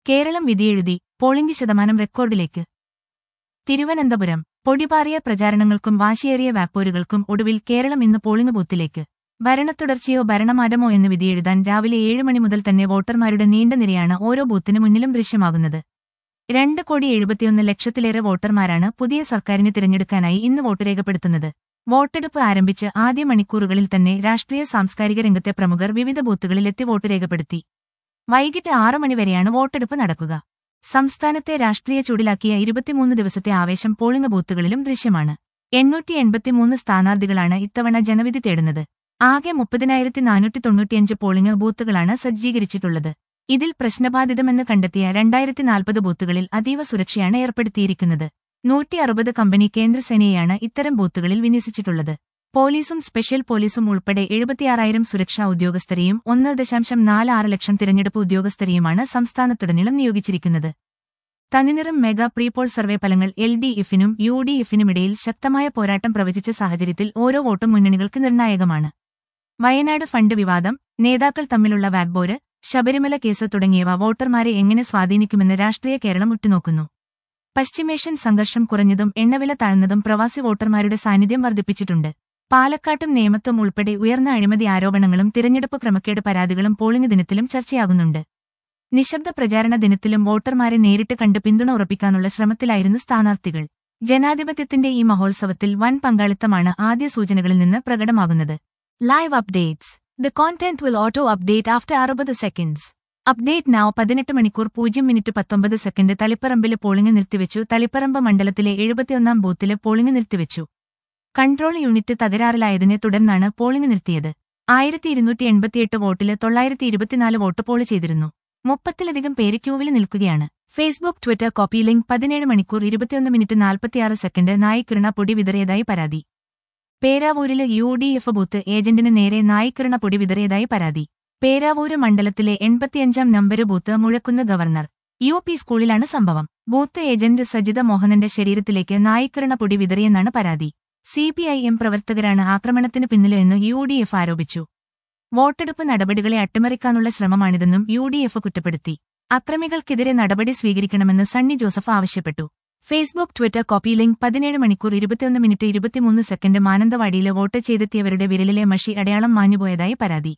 Keralam വിധിയെഴുതി polling ശതമാനം റെക്കോർഡിലേക്ക് തിരുവനന്തപുരം പൊടിപാറിയ പ്രചാരണങ്ങൾക്കും വാശിയേറിയ വാക്പോരുകൾക്കും ഒടുവിൽ കേരളം ഇന്ന് പോളിംഗ് ബൂത്തിലേക്ക് ഭരണത്തുടർച്ചയോ ഭരണമാറ്റമോ എന്ന് വിധിയെഴുതാൻ രാവിലെ ഏഴ് മണി മുതൽ തന്നെ വോട്ടർമാരുടെ നീണ്ട നിരയാണ് ഓരോ ബൂത്തിനു മുന്നിലും ദൃശ്യമാകുന്നത് രണ്ട് കോടി എഴുപത്തിയൊന്ന് ലക്ഷത്തിലേറെ വോട്ടർമാരാണ് പുതിയ സർക്കാരിനെ തിരഞ്ഞെടുക്കാനായി ഇന്ന് വോട്ട് രേഖപ്പെടുത്തുന്നത് വോട്ടെടുപ്പ് ആരംഭിച്ച് ആദ്യ മണിക്കൂറുകളിൽ തന്നെ രാഷ്ട്രീയ സാംസ്കാരിക രംഗത്തെ പ്രമുഖർ വിവിധ ബൂത്തുകളിൽ എത്തി വോട്ട് രേഖപ്പെടുത്തി വൈകിട്ട് ആറു മണിവരെയാണ് വോട്ടെടുപ്പ് നടക്കുക സംസ്ഥാനത്തെ രാഷ്ട്രീയ ചൂടിലാക്കിയ ഇരുപത്തിമൂന്ന് ദിവസത്തെ ആവേശം പോളിംഗ് ബൂത്തുകളിലും ദൃശ്യമാണ് എണ്ണൂറ്റി എൺപത്തിമൂന്ന് സ്ഥാനാർത്ഥികളാണ് ഇത്തവണ ജനവിധി തേടുന്നത് ആകെ മുപ്പതിനായിരത്തി നാനൂറ്റി തൊണ്ണൂറ്റിയഞ്ച് പോളിംഗ് ബൂത്തുകളാണ് സജ്ജീകരിച്ചിട്ടുള്ളത് ഇതിൽ പ്രശ്നബാധിതമെന്ന് കണ്ടെത്തിയ രണ്ടായിരത്തി നാൽപ്പത് ബൂത്തുകളിൽ അതീവ സുരക്ഷയാണ് ഏർപ്പെടുത്തിയിരിക്കുന്നത് നൂറ്റി അറുപത് കമ്പനി കേന്ദ്രസേനയെയാണ് ഇത്തരം ബൂത്തുകളിൽ വിന്യസിച്ചിട്ടുള്ളത് പോലീസും സ്പെഷ്യൽ പോലീസും ഉൾപ്പെടെ എഴുപത്തിയാറായിരം സുരക്ഷാ ഉദ്യോഗസ്ഥരെയും ഒന്ന് ദശാംശം നാല് ആറ് ലക്ഷം തിരഞ്ഞെടുപ്പ് ഉദ്യോഗസ്ഥരെയുമാണ് സംസ്ഥാനത്തുടനീളം നിയോഗിച്ചിരിക്കുന്നത് തനിനിറം മെഗാ പ്രീപോൾ സർവേ ഫലങ്ങൾ എൽ ഡി എഫിനും യു ഡി എഫിനുമിടയിൽ ശക്തമായ പോരാട്ടം പ്രവചിച്ച സാഹചര്യത്തിൽ ഓരോ വോട്ടും മുന്നണികൾക്ക് നിർണായകമാണ് വയനാട് ഫണ്ട് വിവാദം നേതാക്കൾ തമ്മിലുള്ള വാഗ്ബോര് ശബരിമല കേസ് തുടങ്ങിയവ വോട്ടർമാരെ എങ്ങനെ സ്വാധീനിക്കുമെന്ന് രാഷ്ട്രീയ കേരളം ഉറ്റുനോക്കുന്നു പശ്ചിമേഷ്യൻ സംഘർഷം കുറഞ്ഞതും എണ്ണവില താഴ്ന്നതും പ്രവാസി വോട്ടർമാരുടെ സാന്നിധ്യം വർദ്ധിപ്പിച്ചിട്ടുണ്ട് പാലക്കാട്ടും നേമത്തും ഉൾപ്പെടെ ഉയർന്ന അഴിമതി ആരോപണങ്ങളും തിരഞ്ഞെടുപ്പ് ക്രമക്കേട് പരാതികളും പോളിംഗ് ദിനത്തിലും ചർച്ചയാകുന്നുണ്ട് നിശബ്ദ പ്രചാരണ ദിനത്തിലും വോട്ടർമാരെ നേരിട്ട് കണ്ട് പിന്തുണ ഉറപ്പിക്കാനുള്ള ശ്രമത്തിലായിരുന്നു സ്ഥാനാർത്ഥികൾ ജനാധിപത്യത്തിന്റെ ഈ മഹോത്സവത്തിൽ വൻ പങ്കാളിത്തമാണ് ആദ്യ സൂചനകളിൽ നിന്ന് പ്രകടമാകുന്നത് live updates the content will auto update after അറുപത് സെക്കൻഡ്സ് അപ്ഡേറ്റ് now പതിനെട്ട് മണിക്കൂർ പൂജ്യം മിനിറ്റ് പത്തൊമ്പത് സെക്കൻഡ് തളിപ്പറമ്പില് പോളിംഗ് നിർത്തിവെച്ചു തളിപ്പറമ്പ് മണ്ഡലത്തിലെ എഴുപത്തിയൊന്നാം ബൂത്തില് പോളിംഗ് നിർത്തിവെച്ചു കൺട്രോൾ യൂണിറ്റ് തകരാറിലായതിനെ തുടർന്നാണ് പോളിംഗ് നിർത്തിയത് ആയിരത്തി ഇരുന്നൂറ്റി എൺപത്തിയെട്ട് വോട്ടില് തൊള്ളായിരത്തി ഇരുപത്തിനാല് വോട്ട് പോൾ ചെയ്തിരുന്നു മുപ്പത്തിലധികം പേര് ക്യൂവിൽ നിൽക്കുകയാണ് ഫേസ്ബുക്ക് ട്വിറ്റർ കോപ്പി ലിങ്ക് പതിനേഴ് മണിക്കൂർ ഇരുപത്തിയൊന്ന് മിനിറ്റ് നാൽപ്പത്തിയാറ് സെക്കൻഡ് നായിക്കിരണ പൊടി വിതറിയതായി പരാതി പേരാവൂരില് യു ഡി എഫ് ബൂത്ത് ഏജന്റിന് നേരെ നായിക്കിരണ പൊടി വിതറിയതായി പരാതി പേരാവൂര് മണ്ഡലത്തിലെ എൺപത്തിയഞ്ചാം number booth Muzhakkunnu governor U P സ്കൂളിലാണ് സംഭവം ബൂത്ത് ഏജന്റ് സജിത മോഹനന്റെ ശരീരത്തിലേക്ക് നായിക്കിരണ പൊടി വിതറിയെന്നാണ് പരാതി സിപിഐഎം പ്രവർത്തകരാണ് ആക്രമണത്തിന് പിന്നില് എന്ന് യു ഡി എഫ് ആരോപിച്ചു വോട്ടെടുപ്പ് നടപടികളെ അട്ടിമറിക്കാനുള്ള ശ്രമമാണിതെന്നും യു ഡി എഫ് കുറ്റപ്പെടുത്തി അക്രമികൾക്കെതിരെ നടപടി സ്വീകരിക്കണമെന്ന് സണ്ണി ജോസഫ് ആവശ്യപ്പെട്ടു ഫേസ്ബുക്ക് ട്വിറ്റർ കോപ്പി ലിങ്ക് പതിനേഴ് മണിക്കൂർ ഇരുപത്തിയൊന്ന് മിനിറ്റ് ഇരുപത്തിമൂന്ന് സെക്കൻഡ് മാനന്തവാടിയിലെ വോട്ട് ചെയ്തെത്തിയവരുടെ വിരലിലെ മഷി അടയാളം മാഞ്ഞുപോയതായി പരാതി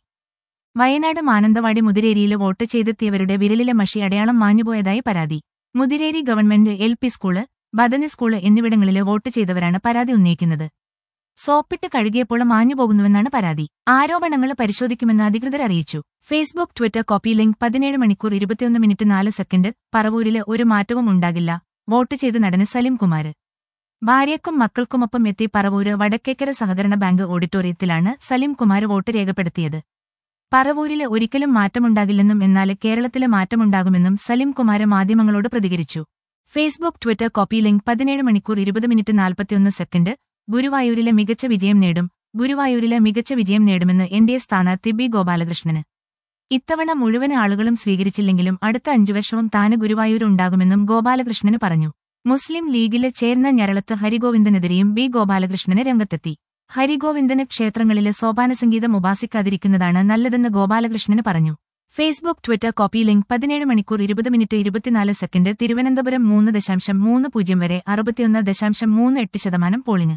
വയനാട് മാനന്തവാടി മുതിരേരിയിലെ വോട്ട് ചെയ്തെത്തിയവരുടെ വിരലിലെ മഷി അടയാളം മാഞ്ഞുപോയതായി പരാതി Muthireri government L P school Bethany school എന്നിവിടങ്ങളിലെ വോട്ട് ചെയ്തവരാണ് പരാതി ഉന്നയിക്കുന്നത് സോപ്പിട്ട് കഴുകിയപ്പോൾ മാഞ്ഞുപോകുന്നുവെന്നാണ് പരാതി ആരോപണങ്ങൾ പരിശോധിക്കുമെന്ന് അധികൃതർ അറിയിച്ചു ഫേസ്ബുക്ക് ട്വിറ്റർ കോപ്പി ലിങ്ക് പതിനേഴ് മണിക്കൂർ ഇരുപത്തിയൊന്ന് മിനിറ്റ് നാല് സെക്കൻഡ് പറവൂരില് ഒരു മാറ്റവും ഉണ്ടാകില്ല വോട്ട് ചെയ്ത് നടന് സലിം കുമാര് ഭാര്യയ്ക്കും മക്കൾക്കുമൊപ്പം എത്തി പറവൂര് വടക്കേക്കര സഹകരണ ബാങ്ക് ഓഡിറ്റോറിയത്തിലാണ് സലിം കുമാർ വോട്ട് രേഖപ്പെടുത്തിയത് പറവൂരില് ഒരിക്കലും മാറ്റമുണ്ടാകില്ലെന്നും എന്നാൽ കേരളത്തില് മാറ്റമുണ്ടാകുമെന്നും സലിം കുമാര് മാധ്യമങ്ങളോട് പ്രതികരിച്ചു ഫേസ്ബുക്ക് ട്വിറ്റർ കോപ്പി ലിങ്ക് പതിനേഴ് മണിക്കൂർ ഇരുപത് മിനിറ്റ് നാൽപ്പത്തിയൊന്ന് സെക്കൻഡ് ഗുരുവായൂരിലെ മികച്ച വിജയം നേടും ഗുരുവായൂരിലെ മികച്ച വിജയം നേടുമെന്ന് എൻ ഡി എ സ്ഥാനാർത്ഥി ബി ഗോപാലകൃഷ്ണന് ഇത്തവണ മുഴുവൻ ആളുകളും സ്വീകരിച്ചില്ലെങ്കിലും അടുത്ത അഞ്ചു വർഷവും താന് ഗുരുവായൂർ ഉണ്ടാകുമെന്നും ഗോപാലകൃഷ്ണന് പറഞ്ഞു മുസ്ലിം ലീഗില് ചേർന്ന ഞരളത്ത് ഹരിഗോവിന്ദനെതിരെയും ബി ഗോപാലകൃഷ്ണന് രംഗത്തെത്തി ഹരിഗോവിന്ദന് ക്ഷേത്രങ്ങളിലെ സോപാനസംഗീതം ഉപാസിക്കാതിരിക്കുന്നതാണ് നല്ലതെന്ന് ഗോപാലകൃഷ്ണന് പറഞ്ഞു ഫേസ്ബുക്ക് ട്വിറ്റർ കോപ്പി ലിങ്ക് പതിനേഴ് മണിക്കൂർ ഇരുപത് മിനിറ്റ് ഇരുപത്തിനാല് സെക്കൻഡ് തിരുവനന്തപുരം മൂന്ന് ദശാംശം മൂന്ന് പൂജ്യം വരെ അറുപത്തിയൊന്ന് ദശാംശം മൂന്ന് എട്ട് ശതമാനം പോളിംഗ്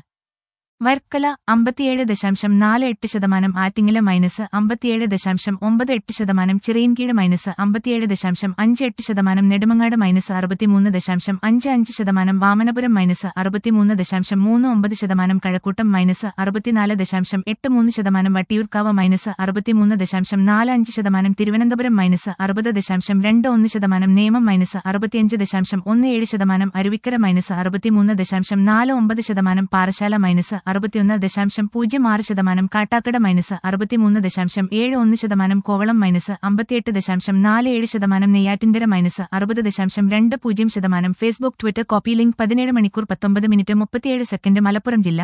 വർക്കല അമ്പത്തിയേഴ് ദശാംശം നാല് എട്ട് ശതമാനം ആറ്റിങ്ങല് മൈനസ് അമ്പത്തിയേഴ് ദശാംശം ഒമ്പത് എട്ട് ശതമാനം ചിറയിൻകീഴ് മൈനസ് അമ്പത്തിയേഴ് ദശാംശം അഞ്ച് എട്ട് ശതമാനം നെടുമങ്ങാട് മൈനസ് അറുപത്തിമൂന്ന് ദശാംശം അഞ്ച് അഞ്ച് ശതമാനം വാമനപുരം മൈനസ് അറുപത്തിമൂന്ന് ദശാംശം മൂന്ന് ഒമ്പത് ശതമാനം കഴക്കൂട്ടം മൈനസ് അറുപത്തിനാല് ദശാംശം എട്ട് മൂന്ന് ശതമാനം വട്ടിയൂർക്കാവ് മൈനസ് അറുപത്തിമൂന്ന് ദശാംശം നാല് അഞ്ച് ശതമാനം തിരുവനന്തപുരം മൈനസ് അറുപത് ദശാംശം രണ്ട് ഒന്ന് ശതമാനം നേമം മൈനസ് അറുപത്തിയഞ്ച് ദശാംശം ഒന്ന് ഏഴ് ശതമാനം അരുവിക്കര മൈനസ് അറുപത്തിമൂന്ന് ദശാംശം നാല് ഒമ്പത് ശതമാനം പാറശാല മൈനസ് അറുപത്തിയൊന്ന് ദശാംശം പൂജ്യം ആറ് ശതമാനം കാട്ടാക്കട മൈനസ് അറുപത്തിമൂന്ന് ദശാംശം ഏഴ് ഒന്ന് ശതമാനം കോവളം മൈനസ് അമ്പത്തിയെട്ട് ദശാംശം നാല് ഏഴ് ശതമാനം നെയ്യാറ്റിൻകര മൈനസ് അറുപത് ദശാംശം രണ്ട് പൂജ്യം ശതമാനം ഫേസ്ബുക്ക് ട്വിറ്റർ കോപ്പി ലിങ്ക് പതിനേഴ് മണിക്കൂർ പത്തൊമ്പത് മിനിറ്റ് മുപ്പത്തിയേഴ് സെക്കൻഡ് മലപ്പുറം ജില്ല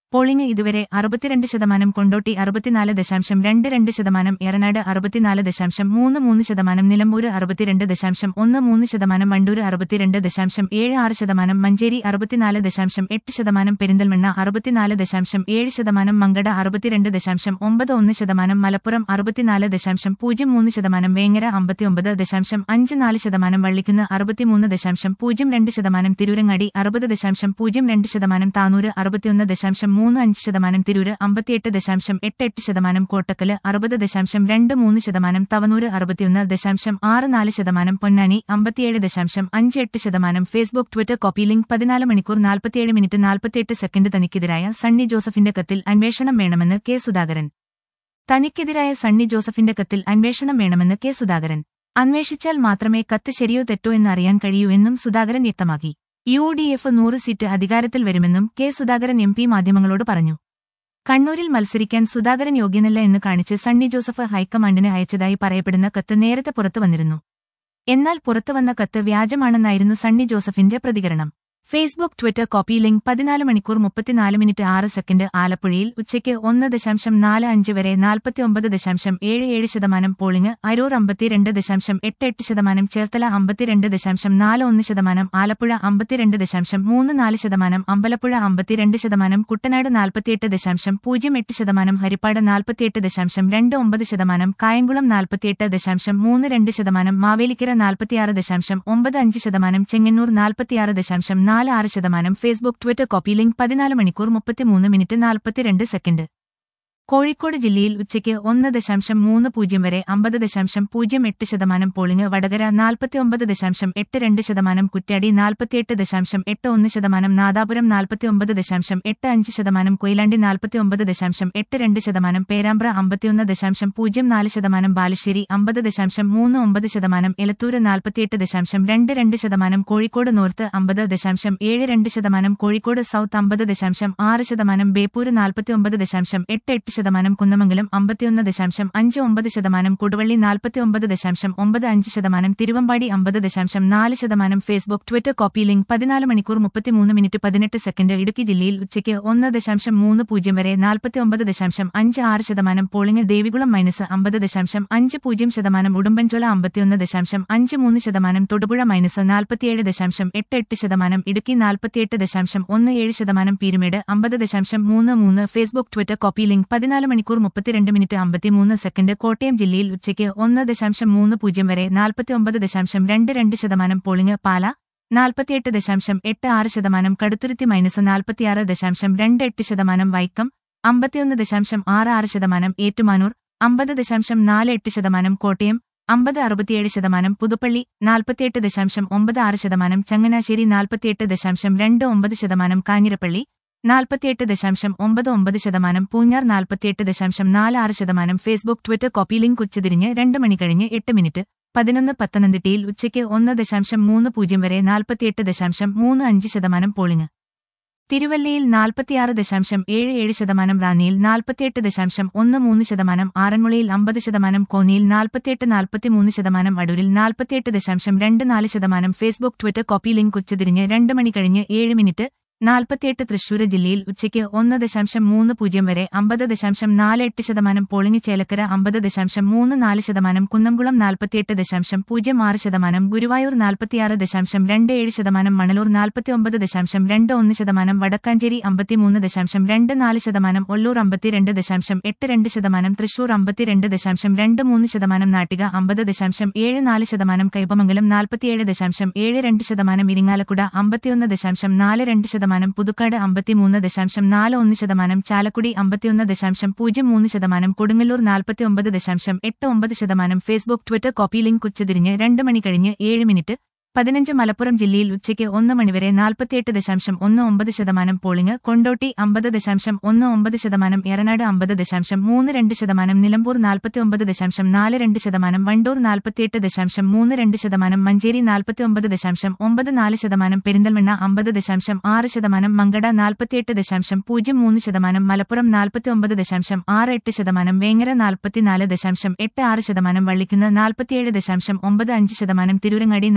പോളിംഗ് ഇതുവരെ അറുപത്തിരണ്ട് ശതമാനം കൊണ്ടോട്ടി അറുപത്തിനാല് ദശാംശം രണ്ട് രണ്ട് ശതമാനം എറനാട് അറുപത്തിനാല് ദശാംശം മൂന്ന് മൂന്ന് ശതമാനം നിലമ്പൂര് അറുപത്തിരണ്ട് ദശാംശം ഒന്ന് മൂന്ന് ശതമാനം വണ്ടൂര് അറുപത്തിരണ്ട് ദശാംശം ഏഴ് ആറ് ശതമാനം മഞ്ചേരി അറുപത്തിനാല് ദശാംശം എട്ട് ശതമാനം പെരിന്തൽമണ്ണ അറുപത്തിനാല് ദശാംശം ഏഴ് ശതമാനം മങ്കട അറുപത്തിരണ്ട് ദശാംശം ഒമ്പത് ഒന്ന് ശതമാനം മലപ്പുറം അറുപത്തിനാല് ദശാംശം പൂജ്യം മൂന്ന് ശതമാനം വേങ്ങര അമ്പത്തിയൊമ്പത് ദശാംശം അഞ്ച് നാല് ശതമാനം വള്ളിക്കുന്ന് അറുപത്തിമൂന്ന് ദശാംശം പൂജ്യം രണ്ട് ശതമാനം തിരൂരങ്ങാടി അറുപത് ദശാംശം പൂജ്യം രണ്ട് ശതമാനം താനൂര് അറുപത്തിയൊന്ന് ദശാംശം മൂന്ന് അഞ്ച് ശതമാനം തിരൂര് അമ്പത്തിയെട്ട് ദശാംശം എട്ട് എട്ട് ശതമാനം കോട്ടക്കല് അറുപത് ദശാംശം രണ്ട് മൂന്ന് ശതമാനം തവനൂര് അറുപത്തിയൊന്ന് ദശാംശം ആറ് നാല് ശതമാനം പൊന്നാനി അമ്പത്തിയേഴ് ദശാംശം അഞ്ച് എട്ട് ശതമാനം ഫേസ്ബുക്ക് ട്വിറ്റർ കോപ്പി ലിങ്ക് പതിനാല് മണിക്കൂർ നാൽപ്പത്തിയേഴ് മിനിറ്റ് നാൽപ്പത്തിയെട്ട് സെക്കൻഡ് തനിക്കെതിരായ സണ്ണി ജോസഫിന്റെ കത്തിൽ അന്വേഷണം വേണമെന്ന് കെ സുധാകരൻ തനിക്കെതിരായ സണ്ണി ജോസഫിന്റെ കത്തിൽ അന്വേഷണം വേണമെന്ന് കെ സുധാകരൻ അന്വേഷിച്ചാൽ മാത്രമേ കത്ത് ശരിയോ തെറ്റോ എന്ന് അറിയാൻ കഴിയൂ എന്നും സുധാകരൻ വ്യക്തമാക്കി യു ഡി എഫ് നൂറ് സീറ്റ് അധികാരത്തിൽ വരുമെന്നും കെ സുധാകരൻ എം പി മാധ്യമങ്ങളോട് പറഞ്ഞു കണ്ണൂരിൽ മത്സരിക്കാൻ സുധാകരൻ യോഗ്യനല്ല എന്ന് കാണിച്ച് സണ്ണി ജോസഫ് ഹൈക്കമാൻഡിന് അയച്ചതായി പറയപ്പെടുന്ന കത്ത് നേരത്തെ പുറത്തു വന്നിരുന്നു എന്നാൽ പുറത്തുവന്ന കത്ത് വ്യാജമാണെന്നായിരുന്നു സണ്ണി ജോസഫിന്റെ പ്രതികരണം ഫേസ്ബുക്ക് ട്വിറ്റർ കോപ്പി ലിങ്ക് പതിനാല് മണിക്കൂർ മുപ്പത്തിനാല് മിനിറ്റ് ആറ് സെക്കൻഡ് ആലപ്പുഴയിൽ ഉച്ചയ്ക്ക് ഒന്ന് ദശാംശം നാല് അഞ്ച് വരെ നാൽപ്പത്തിയൊമ്പത് ദശാംശം ഏഴ് ഏഴ് ശതമാനം പോളിംഗ് അരൂർ അമ്പത്തിരണ്ട് ദശാംശം എട്ട് എട്ട് ശതമാനം ചേർത്തല അമ്പത്തിരണ്ട് ദശാംശം നാല് ഒന്ന് ശതമാനം ആലപ്പുഴ അമ്പത്തിരണ്ട് ദശാംശം മൂന്ന് നാല് ശതമാനം അമ്പലപ്പുഴ അമ്പത്തിരണ്ട് ശതമാനം കുട്ടനാട് നാൽപ്പത്തിയെട്ട് ദശാംശം പൂജ്യം എട്ട് ശതമാനം ഹരിപ്പാട് നാൽപ്പത്തിയെട്ട് ദശാംശം രണ്ട് ഒമ്പത് ശതമാനം കായംകുളം നാൽപ്പത്തിയെട്ട് ദശാംശം മൂന്ന് രണ്ട് ശതമാനം മാവേലിക്കര നാൽപ്പത്തിയാറ് ദശാംശം ഒമ്പത് അഞ്ച് ശതമാനം ചെങ്ങന്നൂർ നാൽപ്പത്തിയാറ് ദശാംശം നാല് ആറ് ശതമാനം ഫേസ്ബുക്ക് ട്വിറ്റർ കോപ്പി ലിങ്ക് പതിനാല് മണിക്കൂർ മുപ്പത്തിമൂന്ന് മിനിറ്റ് നാൽപ്പത്തിരണ്ട് സെക്കൻഡ് കോഴിക്കോട് ജില്ലയിൽ ഉച്ചയ്ക്ക് ഒന്ന് ദശാംശം മൂന്ന് പൂജ്യം വരെ അമ്പത് ദശാംശം പൂജ്യം എട്ട് ശതമാനം പോളിംഗ് വടകര നാൽപ്പത്തിയൊമ്പത് ദശാംശം എട്ട് രണ്ട് ശതമാനം കുറ്റ്യാടി നാൽപ്പത്തിയെട്ട് ദശാംശം എട്ട് ഒന്ന് ശതമാനം നാദാപുരം നാൽപ്പത്തിയൊമ്പത് ദശാംശം എട്ട് അഞ്ച് ശതമാനം കൊയിലാണ്ടി നാൽപ്പത്തിയൊമ്പത് ദശാംശം എട്ട് രണ്ട് ശതമാനം പേരാമ്പ്ര അമ്പത്തിയൊന്ന് ദശാംശം പൂജ്യം നാല് ശതമാനം ബാലുശ്ശേരി അമ്പത് ദശാംശം മൂന്ന് ഒമ്പത് ശതമാനം എലത്തൂര് നാൽപ്പത്തിയെട്ട് ദശാംശം രണ്ട് രണ്ട് ശതമാനം കോഴിക്കോട് നോർത്ത് അമ്പത് ദശാംശം ഏഴ് രണ്ട് ശതമാനം കോഴിക്കോട് സൌത്ത് അമ്പത് ദശാംശം ആറ് ശതമാനം ബേപ്പൂര് നാൽപ്പത്തിയൊമ്പത് ദശാംശം എട്ട് എട്ട് ശതമാനം കുന്നമംഗലം അമ്പത്തിയൊന്ന് ദശാംശം അഞ്ച് ഒമ്പത് ശതമാനം കൊടുവള്ളി നാൽപ്പത്തിയൊമ്പത് ദശാംശം ഒമ്പത് അഞ്ച് ശതമാനം തിരുവമ്പാടി അമ്പത് ദശാംശം നാല് ശതമാനം ഫേസ്ബുക്ക് ട്വിറ്റർ കോപ്പി ലിങ്ക് പതിനാല് മണിക്കൂർ മുപ്പത്തിമൂന്ന് മിനിറ്റ് പതിനെട്ട് സെക്കൻഡ് ഇടുക്കി ജില്ലയിൽ ഉച്ചയ്ക്ക് ഒന്ന് ദശാംശം മൂന്ന് പൂജ്യം വരെ നാൽപ്പത്തിയൊമ്പത് ദശാംശം അഞ്ച് ആറ് ശതമാനം പോളിംഗ് ദേവികുളം മൈനസ് അമ്പത് ദശാംശം അഞ്ച് പൂജ്യം ശതമാനം ഉടുമ്പൻചോല അമ്പത്തിയൊന്ന് ദശാംശം അഞ്ച് മൂന്ന് ശതമാനം തൊടുപുഴ മൈനസ് നാൽപ്പത്തിയേഴ് ദശാംശം എട്ട് എട്ട് ശതമാനം ഇടുക്കി നാൽപ്പത്തിയെട്ട് ദശാംശം ഒന്ന് ഏഴ് ശതമാനം പീരുമേട് അമ്പത് ദശാംശം മൂന്ന് മൂന്ന് ഫേസ്ബുക്ക് ട്വിറ്റർ കോപ്പി ലിങ്ക് പതിനാല് മണിക്കൂർ മുപ്പത്തിരണ്ട് മിനിറ്റ് അമ്പത്തിമൂന്ന് സെക്കൻഡ് കോട്ടയം ജില്ലയിൽ ഉച്ചയ്ക്ക് ഒന്ന് ദശാംശം മൂന്ന് പൂജ്യം വരെ നാൽപ്പത്തിയൊമ്പത് ദശാംശം രണ്ട് രണ്ട് ശതമാനം പോളിംഗ് പാല നാൽപ്പത്തിയെട്ട് ദശാംശം എട്ട് ആറ് ശതമാനം കടുത്തുരുത്തി മൈനസ് നാൽപ്പത്തിയാറ് ദശാംശം രണ്ട് എട്ട് ശതമാനം വൈക്കം അമ്പത്തിയൊന്ന് ദശാംശം ആറ് ആറ് ശതമാനം ഏറ്റുമാനൂർ അമ്പത് ദശാംശം നാല് എട്ട് ശതമാനം കോട്ടയം അമ്പത് അറുപത്തിയേഴ് ശതമാനം പുതുപ്പള്ളി നാൽപ്പത്തിയെട്ട് ദശാംശം ഒമ്പത് ആറ് ശതമാനം ചങ്ങനാശ്ശേരി നാൽപ്പത്തിയെട്ട് ദശാംശം രണ്ട് ഒമ്പത് ശതമാനം കാഞ്ഞിരപ്പള്ളി നാൽപ്പത്തിയെട്ട് ദശാംശം ഒമ്പത് ഒമ്പത് ശതമാനം പൂഞ്ഞാർ നാൽപ്പത്തിയെട്ട് ദശാംശം നാല് ആറ് ശതമാനം ഫേസ്ബുക്ക് ട്വിറ്റർ കോപ്പി ലിങ്ക് ഉച്ചതിരിഞ്ഞ് രണ്ട് മണി കഴിഞ്ഞ് എട്ട് മിനിറ്റ് പതിനൊന്ന് പത്തനംതിട്ടയിൽ ഉച്ചയ്ക്ക് ഒന്ന് ദശാംശം മൂന്ന് പൂജ്യം വരെ നാൽപ്പത്തിയെട്ട് ദശാംശം മൂന്ന് അഞ്ച് ശതമാനം പോളിംഗ് തിരുവല്ലയിൽ നാൽപ്പത്തിയാറ് ദശാംശം ഏഴ് ഏഴ് ശതമാനം റാന്നിയിൽ നാൽപ്പത്തിയെട്ട് ദശാംശം ഒന്ന് മൂന്ന് ശതമാനം ആറന്മുളയിൽ അമ്പത് ശതമാനം കോന്നിയിൽ നാൽപ്പത്തിയെട്ട് നാൽപ്പത്തിമൂന്ന് ശതമാനം അടൂരിൽ നാൽപ്പത്തിയെട്ട് ദശാംശം രണ്ട് നാല് ശതമാനം ഫേസ്ബുക്ക് ട്വിറ്റർ കോപ്പി ലിങ്ക് ഉച്ചതിരിഞ്ഞ് രണ്ട് മണി കഴിഞ്ഞ് ഏഴ് മിനിറ്റ് നാൽപ്പത്തിയെട്ട് തൃശൂർ ജില്ലയിൽ ഉച്ചയ്ക്ക് ഒന്ന് ദശാംശം മൂന്ന് പൂജ്യം വരെ അമ്പത് ദശാംശം നാല് എട്ട് ശതമാനം പോളിംഗ് ചേലക്കര അമ്പത് ദശാംശം മൂന്ന് നാല് ശതമാനം കുന്നംകുളം നാൽപ്പത്തിയെട്ട് ദശാംശം പൂജ്യം ആറ് ശതമാനം ഗുരുവായൂർ നാൽപ്പത്തിയാറ് ദശാംശം രണ്ട് ഏഴ് ശതമാനം മണലൂർ നാൽപ്പത്തിയൊമ്പത് ദശാംശം രണ്ട് ഒന്ന് ശതമാനം വടക്കാഞ്ചേരി അമ്പത്തിമൂന്ന് ദശാംശം രണ്ട് നാല് ശതമാനം ഒല്ലൂർ അമ്പത്തിരണ്ട് ദശാംശം എട്ട് രണ്ട് ശതമാനം തൃശൂർ അമ്പത്തിരണ്ട് ദശാംശം രണ്ട് മൂന്ന് ശതമാനം നാട്ടിക അമ്പത് ദശാംശം ഏഴ് നാല് ശതമാനം കൈപ്പമംഗലം നാൽപ്പത്തിയേഴ് ദശാംശം ഏഴ് രണ്ട് ശതമാനം ഇരിങ്ങാലക്കുട അമ്പത്തിയൊന്ന് ദശാംശം നാല് രണ്ട് ശതമാനം പുതുക്കാട് അമ്പത്തിമൂന്ന് ദശാംശം നാല് ഒന്ന് ശതമാനം ചാലക്കുടി അമ്പത്തിയൊന്ന് ദശാംശം പൂജ്യം മൂന്ന് ശതമാനം കൊടുങ്ങല്ലൂർ നാൽപ്പത്തിയൊമ്പത് ദശാംശം എട്ട് ഒമ്പത് ശതമാനം ഫേസ്ബുക്ക് ട്വിറ്റർ കോപ്പി ലിങ്ക് ഉച്ചതിരിഞ്ഞ് രണ്ട് മണി കഴിഞ്ഞ് ഏഴ് മിനിറ്റ് പതിനഞ്ച് മലപ്പുറം ജില്ലയിൽ ഉച്ചയ്ക്ക് ഒന്ന് മണിവരെ നാൽപ്പത്തിയെട്ട് ദശാംശം ഒന്ന് ഒമ്പത് ശതമാനം പോളിംഗ് കൊണ്ടോട്ടി അമ്പത് ദശാംശം ഒന്ന് ഒമ്പത് ശതമാനം എറനാട് അമ്പത് ദശാംശം മൂന്ന് രണ്ട് ശതമാനം നിലമ്പൂർ നാൽപ്പത്തിയൊമ്പത് ദശാംശം നാല് രണ്ട് ശതമാനം വണ്ടൂർ നാൽപ്പത്തിയെട്ട് ദശാംശം മൂന്ന് രണ്ട് ശതമാനം മഞ്ചേരി നാൽപ്പത്തിയൊമ്പത് ദശാംശം ഒമ്പത് നാല് ശതമാനം പെരിന്തൽമണ്ണ അമ്പത് ദശാംശം ആറ് ശതമാനം മങ്കട നാൽപ്പത്തിയെട്ട് ദശാംശം പൂജ്യം മൂന്ന് ശതമാനം മലപ്പുറം നാൽപ്പത്തിയൊമ്പത് ദശാംശം ആറ് എട്ട് ശതമാനം വേങ്ങര നാൽപ്പത്തിനാല് ദശാംശം എട്ട് ആറ് ശതമാനം വള്ളിക്കുന്ന് നാൽപ്പത്തിയേഴ് ദശാംശം ഒമ്പത് അഞ്ച് ശതമാനം തിരൂരങ്ങാടി നാൽപ്പത്തിയഞ്ച്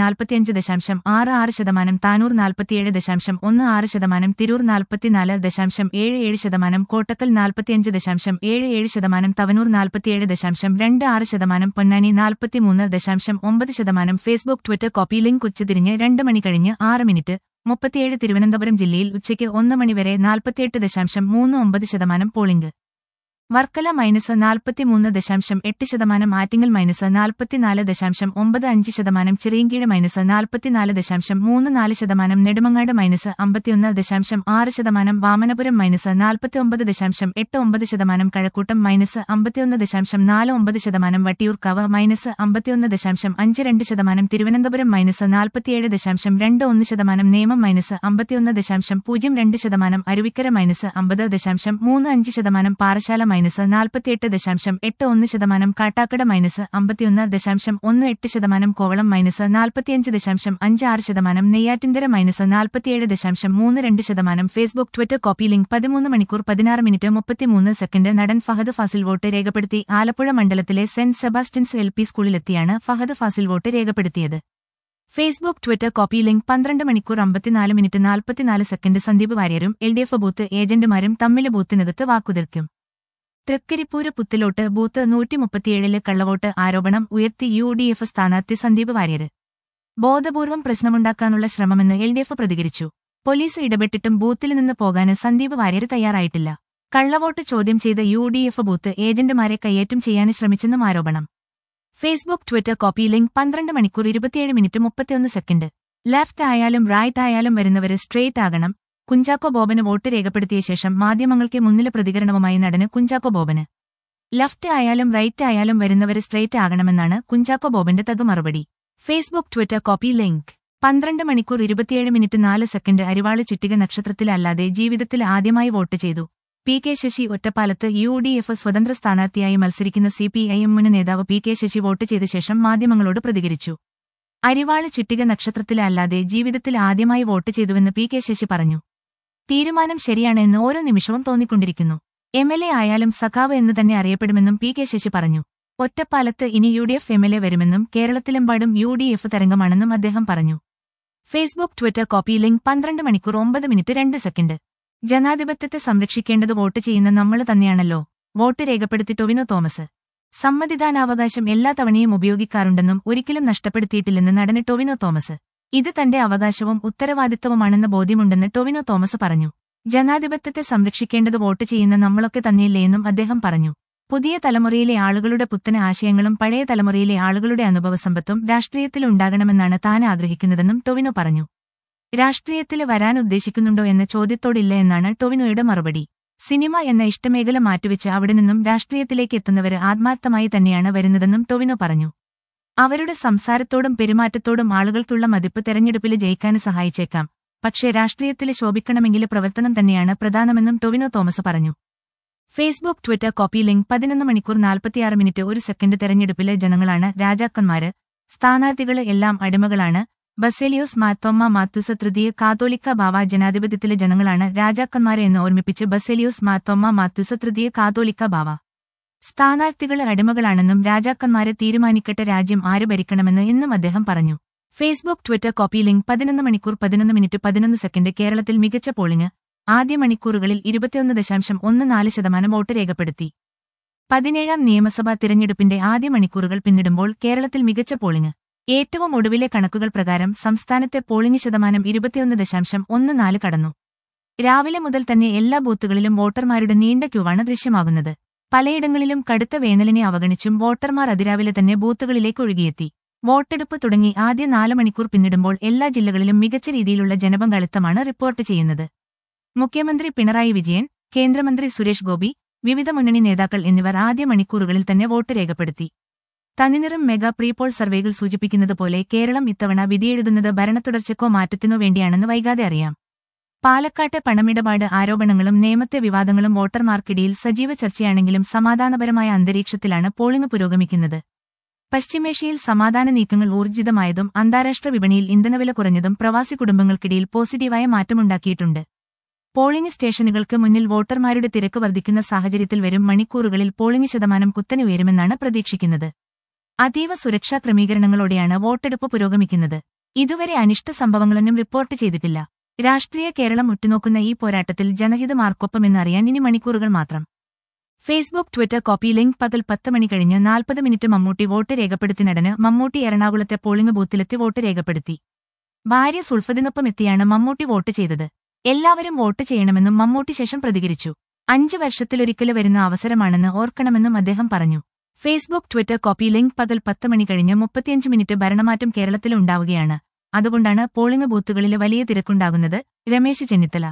നാൽപ്പത്തിയഞ്ച് ദശാംശം ആറ് ആറ് ശതമാനം താനൂർ നാൽപ്പത്തിയേഴ് ദശാംശം ഒന്ന് ആറ് ശതമാനം തിരൂർ നാൽപ്പത്തിനാല് ദശാംശം ഏഴ് ഏഴ് ശതമാനം കോട്ടക്കൽ നാൽപ്പത്തിയഞ്ച് ദശാംശം ഏഴ് ഏഴ് ശതമാനം തവനൂർ നാൽപ്പത്തിയേഴ് ദശാംശം രണ്ട് ആറ് ശതമാനം പൊന്നാനി നാൽപ്പത്തിമൂന്ന് ദശാംശം ഒമ്പത് ശതമാനം ഫേസ്ബുക്ക് ട്വിറ്റർ കോപ്പി ലിങ്ക് ഉച്ചതിരിഞ്ഞ് രണ്ട് മണി കഴിഞ്ഞ് ആറ് മിനിറ്റ് മുപ്പത്തിയേഴ് തിരുവനന്തപുരം ജില്ലയിൽ ഉച്ചയ്ക്ക് ഒന്ന് മണിവരെ നാൽപ്പത്തിയെട്ട് ദശാംശം മൂന്ന് ഒമ്പത് ശതമാനം പോളിംഗ് വർക്കല മൈനസ് നാൽപ്പത്തിമൂന്ന് ദശാംശം എട്ട് ശതമാനം ആറ്റിങ്ങൽ മൈനസ് നാൽപ്പത്തിനാല് ദശാംശം ഒമ്പത് അഞ്ച് ശതമാനം ചിറിയൻകീഴ് മൈനസ് നാൽപ്പത്തിനാല് ദശാംശം മൂന്ന് നാല് ശതമാനം നെടുമങ്ങാട് മൈനസ് അമ്പത്തിയൊന്ന് ദശാംശം ആറ് ശതമാനം വാമനപുരം മൈനസ് നാൽപ്പത്തിയൊമ്പത് ദശാംശം എട്ട് ഒമ്പത് ശതമാനം കഴക്കൂട്ടം മൈനസ് അമ്പത്തിയൊന്ന് ദശാംശം നാല് ഒമ്പത് ശതമാനം വട്ടിയൂർക്കാവ് മൈനസ് അമ്പത്തിയൊന്ന് ദശാംശം അഞ്ച് രണ്ട് ശതമാനം തിരുവനന്തപുരം മൈനസ് നാൽപ്പത്തിയേഴ് ദശാംശം രണ്ട് ഒന്ന് ശതമാനം നേമം മൈനസ് അമ്പത്തിയൊന്ന് ദശാംശം പൂജ്യം രണ്ട് ശതമാനം അരുവിക്കര മൈനസ് അമ്പത് ദശാംശം മൂന്ന് അഞ്ച് ശതമാനം പാറശാല മൈനസ് നാൽപ്പത്തിയെട്ട് ദശാംശം എട്ട് ഒന്ന് ശതമാനം കാട്ടാക്കട മൈനസ് അമ്പത്തിയൊന്ന് ദശാംശം ഒന്ന് എട്ട് ശതമാനം കോവളം മൈനസ് നാൽപ്പത്തിയഞ്ച് ദശാംശം അഞ്ച് ആറ് ശതമാനം നെയ്യാറ്റിൻകര മൈനസ് നാൽപ്പത്തിയേഴ് ദശാംശം മൂന്ന് രണ്ട് ശതമാനം ഫേസ്ബുക്ക് ട്വിറ്റർ കോപ്പി ലിങ്ക് പതിമൂന്ന് മണിക്കൂർ പതിനാറ് മിനിറ്റ് മുപ്പത്തിമൂന്ന് സെക്കൻഡ് നടൻ ഫഹദ് ഫാസിൽ വോട്ട് രേഖപ്പെടുത്തി ആലപ്പുഴ മണ്ഡലത്തിലെ സെന്റ് സെബാസ്റ്റ്യൻസ് എൽ പി സ്കൂളിലെത്തിയാണ് ഫഹദ് ഫാസിൽ വോട്ട് രേഖപ്പെടുത്തിയത് ഫേസ്ബുക്ക് ട്വിറ്റർ കോപ്പി ലിങ്ക് പന്ത്രണ്ട് മണിക്കൂർ അമ്പത്തിനാല് മിനിറ്റ് നാൽപ്പത്തിനാല് സെക്കൻഡ് സന്ദീപ് വാര്യരും എൽ ഡി എഫ് ബൂത്ത് ഏജന്റുമാരും തമ്മിൽ ബൂത്തിനകത്ത് വാക്കുതീർക്കും തൃക്കരിപ്പൂര് പുത്തിലോട്ട് ബൂത്ത് നൂറ്റിമുപ്പത്തിയേഴില് കള്ളവോട്ട് ആരോപണം ഉയർത്തി യു ഡി എഫ് സ്ഥാനാർത്ഥി സന്ദീപ് വാര്യര് ബോധപൂർവം പ്രശ്നമുണ്ടാക്കാനുള്ള ശ്രമമെന്ന് എൽ ഡി എഫ് പ്രതികരിച്ചു പോലീസ് ഇടപെട്ടിട്ടും ബൂത്തിൽ നിന്ന് പോകാന് സന്ദീപ് വാര്യര് തയ്യാറായിട്ടില്ല കള്ളവോട്ട് ചോദ്യം ചെയ്ത യു ഡി എഫ് ബൂത്ത് ഏജന്റുമാരെ കയ്യേറ്റം ചെയ്യാന് ശ്രമിച്ചെന്നും ആരോപണം ഫേസ്ബുക്ക് ട്വിറ്റർ കോപ്പി ലിങ്ക് പന്ത്രണ്ട് മണിക്കൂർ ഇരുപത്തിയേഴ് മിനിറ്റ് മുപ്പത്തിയൊന്ന് സെക്കൻഡ് ലെഫ്റ്റ് ആയാലും റൈറ്റ് ആയാലും വരുന്നവര് സ്ട്രെയിറ്റ് ആകണം കുഞ്ചാക്കോ ബോബന് വോട്ട് രേഖപ്പെടുത്തിയ ശേഷം മാധ്യമങ്ങൾക്ക് മുന്നിലെ പ്രതികരണവുമായി നടന് കുഞ്ചാക്കോ ബോബന് ലെഫ്റ്റ് ആയാലും റൈറ്റ് ആയാലും വരുന്നവര് സ്ട്രെയിറ്റ് ആകണമെന്നാണ് കുഞ്ചാക്കോ ബോബന്റെ തതു മറുപടി ഫേസ്ബുക്ക് ട്വിറ്റർ കോപ്പി ലിങ്ക് പന്ത്രണ്ട് മണിക്കൂർ ഇരുപത്തിയേഴ് മിനിറ്റ് നാല് സെക്കൻഡ് അരിവാള് ചുറ്റിക നക്ഷത്രത്തിലല്ലാതെ ജീവിതത്തിൽ ആദ്യമായി വോട്ട് ചെയ്തു പി കെ ശശി ഒറ്റപ്പാലത്ത് യു ഡി എഫ് സ്വതന്ത്ര സ്ഥാനാർത്ഥിയായി മത്സരിക്കുന്ന സി പി ഐ എം മുൻ നേതാവ് പി കെ ശശി വോട്ട് ചെയ്ത ശേഷം മാധ്യമങ്ങളോട് പ്രതികരിച്ചു അരിവാള് ചുറ്റിക നക്ഷത്രത്തിലല്ലാതെ ജീവിതത്തിൽ ആദ്യമായി വോട്ട് ചെയ്തുവെന്ന് പി കെ ശശി പറഞ്ഞു തീരുമാനം ശരിയാണ് എന്ന് ഓരോ നിമിഷവും തോന്നിക്കൊണ്ടിരിക്കുന്നു എം എൽ എ ആയാലും സഖാവ് എന്ന് തന്നെ അറിയപ്പെടുമെന്നും പി കെ ശശി പറഞ്ഞു ഒറ്റപ്പാലത്ത് ഇനി U D F M L A വരുമെന്നും കേരളത്തിലെമ്പാടും യു ഡി എഫ് തരംഗമാണെന്നും അദ്ദേഹം പറഞ്ഞു ഫേസ്ബുക്ക് ട്വിറ്റർ കോപ്പി ലിങ്ക് പന്ത്രണ്ട് മണിക്കൂർ ഒമ്പത് മിനിറ്റ് രണ്ട് സെക്കൻഡ് ജനാധിപത്യത്തെ സംരക്ഷിക്കേണ്ടത് വോട്ട് ചെയ്യുന്ന നമ്മൾ തന്നെയാണല്ലോ വോട്ട് രേഖപ്പെടുത്തി ടൊവിനോ തോമസ് സമ്മതിദാനാവകാശം എല്ലാ തവണയും ഉപയോഗിക്കാറുണ്ടെന്നും ഒരിക്കലും നഷ്ടപ്പെടുത്തിയിട്ടില്ലെന്ന് നടന് ടൊവിനോ തോമസ് ഇത് തന്റെ അവകാശവും ഉത്തരവാദിത്തവുമാണെന്ന ബോധ്യമുണ്ടെന്ന് ടൊവിനോ തോമസ് പറഞ്ഞു ജനാധിപത്യത്തെ സംരക്ഷിക്കേണ്ടത് വോട്ട് ചെയ്യുന്ന നമ്മളൊക്കെ തന്നെയില്ലേയെന്നും അദ്ദേഹം പറഞ്ഞു പുതിയ തലമുറയിലെ ആളുകളുടെ പുത്തന ആശയങ്ങളും പഴയ തലമുറയിലെ ആളുകളുടെ അനുഭവസമ്പത്തും രാഷ്ട്രീയത്തിലുണ്ടാകണമെന്നാണ് താൻ ആഗ്രഹിക്കുന്നതെന്നും ടൊവിനോ പറഞ്ഞു രാഷ്ട്രീയത്തില് വരാൻ ഉദ്ദേശിക്കുന്നുണ്ടോ എന്ന ചോദ്യത്തോടില്ല എന്നാണ് ടൊവിനോയുടെ മറുപടി സിനിമ എന്ന ഇഷ്ടമേഖല മാറ്റിവെച്ച് അവിടെ നിന്നും രാഷ്ട്രീയത്തിലേക്ക് എത്തുന്നവര് ആത്മാർത്ഥമായി തന്നെയാണ് വരുന്നതെന്നും ടൊവിനോ പറഞ്ഞു അവരുടെ സംസാരത്തോടും പെരുമാറ്റത്തോടും ആളുകൾക്കുള്ള മതിപ്പ് തെരഞ്ഞെടുപ്പിൽ ജയിക്കാൻ സഹായിച്ചേക്കാം പക്ഷേ രാഷ്ട്രീയത്തിൽ ശോഭിക്കണമെങ്കിൽ പ്രവർത്തനം തന്നെയാണ് പ്രധാനമെന്നും ടൊവിനോ തോമസ് പറഞ്ഞു ഫേസ്ബുക്ക് ട്വിറ്റർ കോപ്പി ലിങ്ക് പതിനൊന്ന് മണിക്കൂർ നാൽപ്പത്തിയാറ് മിനിറ്റ് ഒരു സെക്കൻഡ് തെരഞ്ഞെടുപ്പിലെ ജനങ്ങളാണ് രാജാക്കന്മാര് സ്ഥാനാർത്ഥികള് എല്ലാം അടിമകളാണ് ബസേലിയോസ് മാത്തോമ്മ മാത്തുസ തൃതീയ കാതോലിക്ക ബാവ ജനാധിപത്യത്തിലെ ജനങ്ങളാണ് രാജാക്കന്മാരെ എന്ന് ഓർമ്മിപ്പിച്ച് ബസേലിയോസ് മാത്തോമ്മ മാത്തുസ തൃതീയ കാതോലിക്ക ബാവ സ്ഥാനാർത്ഥികള് അടിമകളാണെന്നും രാജാക്കന്മാരെ തീരുമാനിക്കട്ടെ രാജ്യം ആര് ഭരിക്കണമെന്ന് എന്നും അദ്ദേഹം പറഞ്ഞു ഫേസ്ബുക്ക് ട്വിറ്റർ കോപ്പി ലിങ്ക് പതിനൊന്ന് മണിക്കൂർ പതിനൊന്ന് മിനിറ്റ് പതിനൊന്ന് സെക്കൻഡ് കേരളത്തിൽ മികച്ച പോളിംഗ് ആദ്യ മണിക്കൂറുകളിൽ ഇരുപത്തിയൊന്ന് ദശാംശം ഒന്ന് നാല് ശതമാനം വോട്ട് രേഖപ്പെടുത്തി പതിനേഴാം നിയമസഭാ തിരഞ്ഞെടുപ്പിന്റെ ആദ്യ മണിക്കൂറുകൾ പിന്നിടുമ്പോൾ കേരളത്തിൽ മികച്ച പോളിംഗ് ഏറ്റവും ഒടുവിലെ കണക്കുകൾ പ്രകാരം സംസ്ഥാനത്തെ പോളിംഗ് ശതമാനം ഇരുപത്തിയൊന്ന് ദശാംശം ഒന്ന് നാല് കടന്നു രാവിലെ മുതൽ തന്നെ എല്ലാ ബൂത്തുകളിലും വോട്ടർമാരുടെ നീണ്ട ക്യൂവാണ് ദൃശ്യമാകുന്നത് പലയിടങ്ങളിലും കടുത്ത വേനലിനെ അവഗണിച്ചും വോട്ടർമാർ അതിരാവിലെ തന്നെ ബൂത്തുകളിലേക്ക് ഒഴുകിയെത്തി വോട്ടെടുപ്പ് തുടങ്ങി ആദ്യ നാല് മണിക്കൂർ പിന്നിടുമ്പോൾ എല്ലാ ജില്ലകളിലും മികച്ച രീതിയിലുള്ള ജനപങ്കാളിത്തമാണ് റിപ്പോർട്ട് ചെയ്യുന്നത് മുഖ്യമന്ത്രി പിണറായി വിജയൻ കേന്ദ്രമന്ത്രി സുരേഷ് ഗോപി വിവിധ മുന്നണി നേതാക്കൾ എന്നിവർ ആദ്യ മണിക്കൂറുകളിൽ തന്നെ വോട്ട് രേഖപ്പെടുത്തി തനിനിറം മെഗാ പ്രീപോൾ സർവേകൾ സൂചിപ്പിക്കുന്നതുപോലെ കേരളം ഇത്തവണ വിധിയെഴുതുന്നത് ഭരണത്തുടർച്ചക്കോ മാറ്റത്തിനോ വേണ്ടിയാണെന്ന് വൈകാതെ അറിയാം പാലക്കാട്ടെ പണമിടപാട് ആരോപണങ്ങളും നേമത്തെ വിവാദങ്ങളും വോട്ടർമാർക്കിടയിൽ സജീവ ചർച്ചയാണെങ്കിലും സമാധാനപരമായ അന്തരീക്ഷത്തിലാണ് പോളിംഗ് പുരോഗമിക്കുന്നത് പശ്ചിമേഷ്യയിൽ സമാധാന നീക്കങ്ങൾ ഊർജിതമായതും അന്താരാഷ്ട്ര വിപണിയിൽ ഇന്ധനവില കുറഞ്ഞതും പ്രവാസി കുടുംബങ്ങൾക്കിടയിൽ പോസിറ്റീവായ മാറ്റമുണ്ടാക്കിയിട്ടുണ്ട് പോളിംഗ് സ്റ്റേഷനുകൾക്ക് മുന്നിൽ വോട്ടർമാരുടെ തിരക്ക് വർദ്ധിക്കുന്ന സാഹചര്യത്തിൽ വരും മണിക്കൂറുകളിൽ പോളിംഗ് ശതമാനം കുത്തനെ ഉയരുമെന്നാണ് പ്രതീക്ഷിക്കുന്നത് അതീവ സുരക്ഷാ ക്രമീകരണങ്ങളോടെയാണ് വോട്ടെടുപ്പ് പുരോഗമിക്കുന്നത് ഇതുവരെ അനിഷ്ട സംഭവങ്ങളൊന്നും റിപ്പോർട്ട് ചെയ്തിട്ടില്ല രാഷ്ട്രീയ കേരളം ഉറ്റുനോക്കുന്ന ഈ പോരാട്ടത്തിൽ ജനഹിതമാർക്കൊപ്പമെന്നറിയാൻ ഇനി മണിക്കൂറുകൾ മാത്രം ഫേസ്ബുക്ക് ട്വിറ്റർ കോപ്പി ലിങ്ക് പകൽ പത്ത് മണി കഴിഞ്ഞ് നാൽപ്പത് മിനിറ്റ് മമ്മൂട്ടി വോട്ട് രേഖപ്പെടുത്തി നടന് മമ്മൂട്ടി എറണാകുളത്തെ പോളിംഗ് ബൂത്തിലെത്തി വോട്ട് രേഖപ്പെടുത്തി ഭാര്യ സുൽഫദിനൊപ്പം എത്തിയാണ് മമ്മൂട്ടി വോട്ട് ചെയ്തത് എല്ലാവരും വോട്ട് ചെയ്യണമെന്നും മമ്മൂട്ടി ശേഷം പ്രതികരിച്ചു അഞ്ചു വർഷത്തിലൊരിക്കല് വരുന്ന അവസരമാണെന്ന് ഓർക്കണമെന്നും അദ്ദേഹം പറഞ്ഞു ഫേസ്ബുക്ക് ട്വിറ്റർ കോപ്പി ലിങ്ക് പകൽ പത്ത് മണി കഴിഞ്ഞ് മുപ്പത്തിയഞ്ച് മിനിറ്റ് ഭരണമാറ്റം കേരളത്തിലുണ്ടാവുകയാണ് അതുകൊണ്ടാണ് പോളിംഗ് ബൂത്തുകളിൽ വലിയ തിരക്കുണ്ടാകുന്നത് രമേശ് ചെന്നിത്തല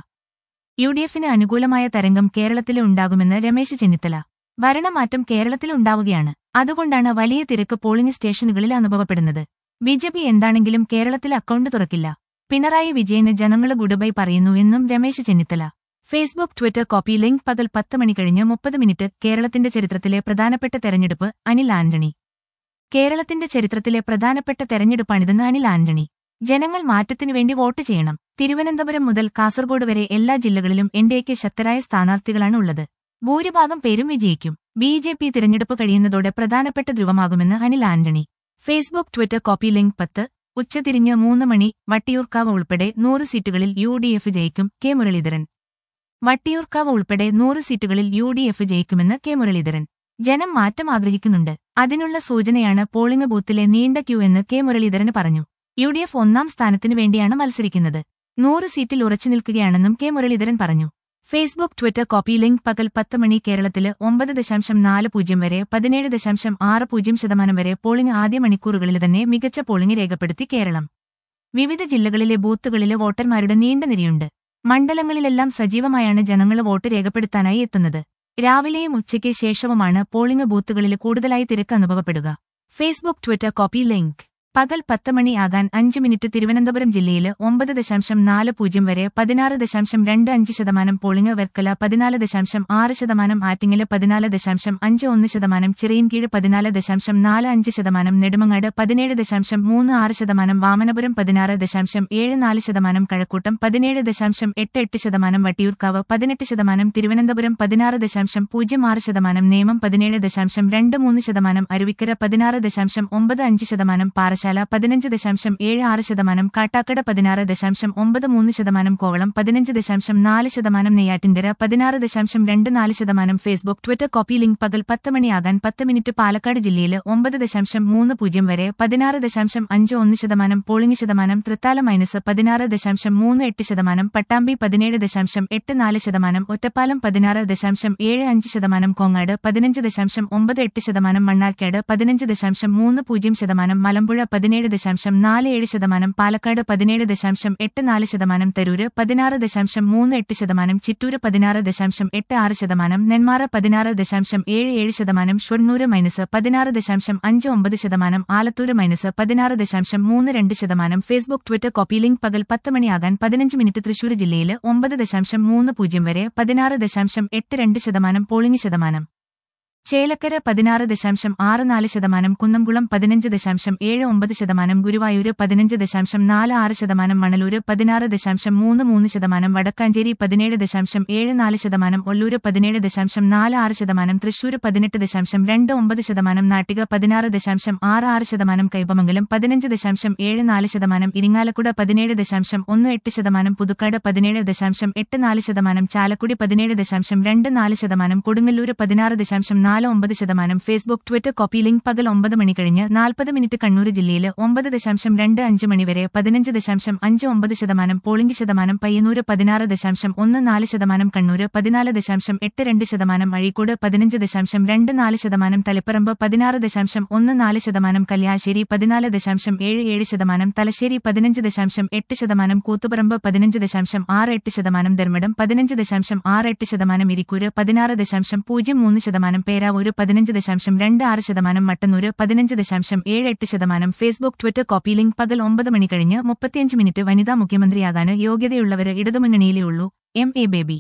യു ഡി എഫിന് അനുകൂലമായ തരംഗം കേരളത്തിലും ഉണ്ടാകുമെന്ന് രമേശ് ചെന്നിത്തല ഭരണമാറ്റം കേരളത്തിലുണ്ടാവുകയാണ് അതുകൊണ്ടാണ് വലിയ തിരക്ക് പോളിംഗ് സ്റ്റേഷനുകളിൽ അനുഭവപ്പെടുന്നത് ബി ജെ പി എന്താണെങ്കിലും കേരളത്തിൽ അക്കൗണ്ട് തുറക്കില്ല പിണറായി വിജയന് ജനങ്ങള് ഗുഡ്ബൈ പറയുന്നു എന്നും Ramesh Chennithala Facebook Twitter copy link പകൽ പത്ത് മണി കഴിഞ്ഞ് മുപ്പത് മിനിറ്റ് കേരളത്തിന്റെ ചരിത്രത്തിലെ പ്രധാനപ്പെട്ട തെരഞ്ഞെടുപ്പ് അനിൽ ആന്റണി കേരളത്തിന്റെ ചരിത്രത്തിലെ പ്രധാനപ്പെട്ട തെരഞ്ഞെടുപ്പാണിതെന്ന് അനിൽ ആന്റണി ജനങ്ങൾ മാറ്റത്തിനു വേണ്ടി വോട്ട് ചെയ്യണം തിരുവനന്തപുരം മുതൽ കാസർഗോഡ് വരെ എല്ലാ ജില്ലകളിലും എൻഡിഎക്ക് ശക്തരായ സ്ഥാനാർത്ഥികളാണ് ഉള്ളത് ഭൂരിഭാഗം പേരും വിജയിക്കും ബി ജെ പി തിരഞ്ഞെടുപ്പ് കഴിയുന്നതോടെ പ്രധാനപ്പെട്ട ധ്രുവമാകുമെന്ന് Anil Antony Facebook Twitter copy link പത്ത് ഉച്ചതിരിഞ്ഞ് മൂന്ന് മണി വട്ടിയൂർക്കാവ് ഉൾപ്പെടെ നൂറ് സീറ്റുകളിൽ യു ഡി എഫ് ജയിക്കും കെ മുരളീധരൻ വട്ടിയൂർക്കാവ് ഉൾപ്പെടെ നൂറ് സീറ്റുകളിൽ യു ഡി എഫ് ജയിക്കുമെന്ന് കെ മുരളീധരൻ ജനം മാറ്റം ആഗ്രഹിക്കുന്നുണ്ട് അതിനുള്ള സൂചനയാണ് പോളിംഗ് ബൂത്തിലെ നീണ്ട ക്യൂ എന്ന് കെ മുരളീധരൻ പറഞ്ഞു യു ഡി എഫ് ഒന്നാം സ്ഥാനത്തിനു വേണ്ടിയാണ് മത്സരിക്കുന്നത് നൂറ് സീറ്റിൽ ഉറച്ചു നിൽക്കുകയാണെന്നും കെ മുരളീധരൻ പറഞ്ഞു ഫേസ്ബുക്ക് ട്വിറ്റർ കോപ്പി ലിങ്ക് പകൽ പത്ത് മണി കേരളത്തില് ഒമ്പത് ദശാംശം നാല് പൂജ്യം വരെ പതിനേഴ് ദശാംശം ആറ് പൂജ്യം ശതമാനം വരെ പോളിംഗ് ആദ്യ മണിക്കൂറുകളിൽ തന്നെ മികച്ച പോളിംഗ് രേഖപ്പെടുത്തി കേരളം വിവിധ ജില്ലകളിലെ ബൂത്തുകളിലെ വോട്ടർമാരുടെ നീണ്ട നിരയുണ്ട് മണ്ഡലങ്ങളിലെല്ലാം സജീവമായാണ് ജനങ്ങൾ വോട്ട് രേഖപ്പെടുത്താനായി എത്തുന്നത് രാവിലെയും ഉച്ചയ്ക്ക് ശേഷവുമാണ് പോളിംഗ് ബൂത്തുകളിൽ കൂടുതലായി തിരക്ക് അനുഭവപ്പെടുക ഫേസ്ബുക്ക് ട്വിറ്റർ കോപ്പി ലിങ്ക് പകൽ പത്ത് മണി ആകാൻ അഞ്ച് മിനിറ്റ് തിരുവനന്തപുരം ജില്ലയിൽ ഒമ്പത് ദശാംശം നാല് പൂജ്യം വരെ പതിനാറ് ദശാംശം രണ്ട് അഞ്ച് ശതമാനം പോളിംഗ് വെർക്കല പതിനാല് ദശാംശം ആറ് ശതമാനം ആറ്റിങ്ങല് പതിനാല് ദശാംശം അഞ്ച് ഒന്ന് ശതമാനം ചിറയിൻകീഴ് പതിനാല് ദശാംശം നാല് അഞ്ച് ശതമാനം നെടുമങ്ങാട് പതിനേഴ് ദശാംശം മൂന്ന് ആറ് ശതമാനം വാമനപുരം പതിനാറ് ദശാംശം ഏഴ് നാല് ശതമാനം കഴക്കൂട്ടം പതിനേഴ് ദശാംശം എട്ട് എട്ട് ശതമാനം വട്ടിയൂർക്കാവ് പതിനെട്ട് ശതമാനം തിരുവനന്തപുരം പതിനാറ് ദശാംശം പൂജ്യം ആറ് ശതമാനം നേമം പതിനേഴ് ദശാംശം രണ്ട് മൂന്ന് ശതമാനം അരുവിക്കര പതിനാറ് ദശാംശം ഒമ്പത് അഞ്ച് ശതമാനം പാറശാല പതിനഞ്ച് ദശാംശം ഏഴ് ആറ് ശതമാനം കാട്ടാക്കട പതിനാറ് ദശാംശം ഒമ്പത് മൂന്ന് ശതമാനം കോവളം പതിനഞ്ച് ദശാംശം നാല് ശതമാനം നെയ്യാറ്റിൻകര പതിനാറ് ദശാംശം രണ്ട് നാല് ശതമാനം ഫേസ്ബുക്ക് ട്വിറ്റർ കോപ്പി ലിങ്ക് പകൽ പത്ത് മണിയാകാൻ പത്ത് മിനിറ്റ് പാലക്കാട് ജില്ലയിൽ ഒമ്പത് ദശാംശം മൂന്ന് പൂജ്യം വരെ പതിനാറ് ദശാംശം അഞ്ച് ഒന്ന് ശതമാനം പോളിംഗ് ശതമാനം തൃത്താല മൈനസ് പതിനാറ് ദശാംശം മൂന്ന് എട്ട് ശതമാനം പട്ടാമ്പി പതിനേഴ് ദശാംശം എട്ട് നാല് ശതമാനം ഒറ്റപ്പാലം പതിനാറ് ദശാംശം ഏഴ് അഞ്ച് ശതമാനം കോങ്ങാട് പതിനഞ്ച് ദശാംശം ഒമ്പത് എട്ട് ശതമാനം മണ്ണാർക്കാട് പതിനഞ്ച് ദശാംശം മൂന്ന് പൂജ്യം ശതമാനം മലമ്പുഴ പതിനേഴ് ദശാംശം നാല് ഏഴ് ശതമാനം പാലക്കാട് പതിനേഴ് ദശാംശം എട്ട് നാല് ശതമാനം തരൂര് പതിനാറ് ദശാംശം മൂന്ന് എട്ട് ശതമാനം ചിറ്റൂര് പതിനാറ് ദശാംശം എട്ട് ആറ് ശതമാനം നെന്മാറ പതിനാറ് ദശാംശം ഏഴ് ഏഴ് ശതമാനം ഷൊർണൂര് മൈനസ് പതിനാറ് ദശാംശം അഞ്ച് ഒമ്പത് ശതമാനം ആലത്തൂര് മൈനസ് പതിനാറ് ദശാംശം മൂന്ന് രണ്ട് ശതമാനം ഫേസ്ബുക്ക് ട്വിറ്റർ കോപ്പി ലിങ്ക് പകൽ പത്ത് മണിയാകാൻ പതിനഞ്ച് മിനിറ്റ് തൃശൂർ ജില്ലയിൽ ഒമ്പത് ദശാംശം മൂന്ന് പൂജ്യം വരെ പതിനാറ് ദശാംശം എട്ട് രണ്ട് ശതമാനം പോളിംഗ് ശതമാനം ചേലക്കര പതിനാറ് ദശാംശം ആറ് നാല് ശതമാനം കുന്നംകുളം പതിനഞ്ച് ദശാംശം ഏഴ് ഒമ്പത് ശതമാനം ഗുരുവായൂര് പതിനഞ്ച് ദശാംശം നാല് ആറ് ശതമാനം മണലൂര് പതിനാറ് ദശാംശം മൂന്ന് മൂന്ന് ശതമാനം വടക്കാഞ്ചേരി പതിനേഴ് ദശാംശം ഏഴ് നാല് ശതമാനം ഒല്ലൂര് പതിനേഴ് ദശാംശം നാല് ആറ് ശതമാനം തൃശൂര് പതിനെട്ട് ദശാംശം രണ്ട് ഒമ്പത് ശതമാനം നാട്ടിക പതിനാറ് ദശാംശം ആറ് ആറ് ശതമാനം കൈപ്പമംഗലം പതിനഞ്ച് ദശാംശം ഏഴ് നാല് ശതമാനം ഇരിങ്ങാലക്കുട പതിനേഴ് ദശാംശം ഒന്ന് എട്ട് ശതമാനം പുതുക്കാട് പതിനേഴ് ദശാംശം എട്ട് നാല് ശതമാനം ചാലക്കുടി പതിനേഴ് ദശാംശം രണ്ട് നാല് ശതമാനം കൊടുങ്ങല്ലൂര് പതിനാറ് ദശാംശം നാല് ഒമ്പത് ശതമാനം ഫേസ്ബുക്ക് ട്വിറ്റർ കോപ്പി ലിങ്ക് പകൽ ഒമ്പത് മണി കഴിഞ്ഞ് നാൽപ്പത് മിനിറ്റ് കണ്ണൂർ ജില്ലയിൽ ഒമ്പത് ദശാംശം രണ്ട് അഞ്ച് മണി വരെ പതിനഞ്ച് ദശാംശം അഞ്ച് ഒമ്പത് ശതമാനം പോളിംഗ് ശതമാനം പയ്യന്നൂര് പതിനാറ് ദശാംശം ഒന്ന് നാല് ശതമാനം കണ്ണൂര് പതിനാല് ദശാംശം എട്ട് രണ്ട് ശതമാനം അഴീക്കോട് പതിനഞ്ച് ദശാംശം രണ്ട് നാല് ശതമാനം തളിപ്പറമ്പ് പതിനാറ് ദശാംശം ഒന്ന് നാല് ശതമാനം കല്യാശ്ശേരി പതിനാല് ദശാംശം ഏഴ് ഏഴ് ശതമാനം തലശ്ശേരി പതിനഞ്ച് ദശാംശം എട്ട് ശതമാനം കൂത്തുപറമ്പ് പതിനഞ്ച് ദശാംശം ആറ് എട്ട് ശതമാനം ധർമ്മടം പതിനഞ്ച് ദശാംശം ആറ് എട്ട് ശതമാനം ഇരിക്കൂര് പതിനാറ് ദശാംശം പൂജ്യം മൂന്ന് ശതമാനം പേരാവൂര് പതിനഞ്ച് ദശാംശം രണ്ട് ആറ് ശതമാനം മട്ടന്നൂര് പതിനഞ്ച് ദശാംശം ഏഴ് എട്ട് ശതമാനം ഫേസ്ബുക്ക് ട്വിറ്റർ കോപ്പി ലിങ്ക് പകൽ ഒമ്പത് മണി കഴിഞ്ഞ് മുപ്പത്തിയഞ്ച് മിനിറ്റ് വനിതാ മുഖ്യമന്ത്രിയാകാന് യോഗ്യതയുള്ളവര് ഇടതുമുന്നണിയിലേ ഉള്ളൂ എം എ ബേബി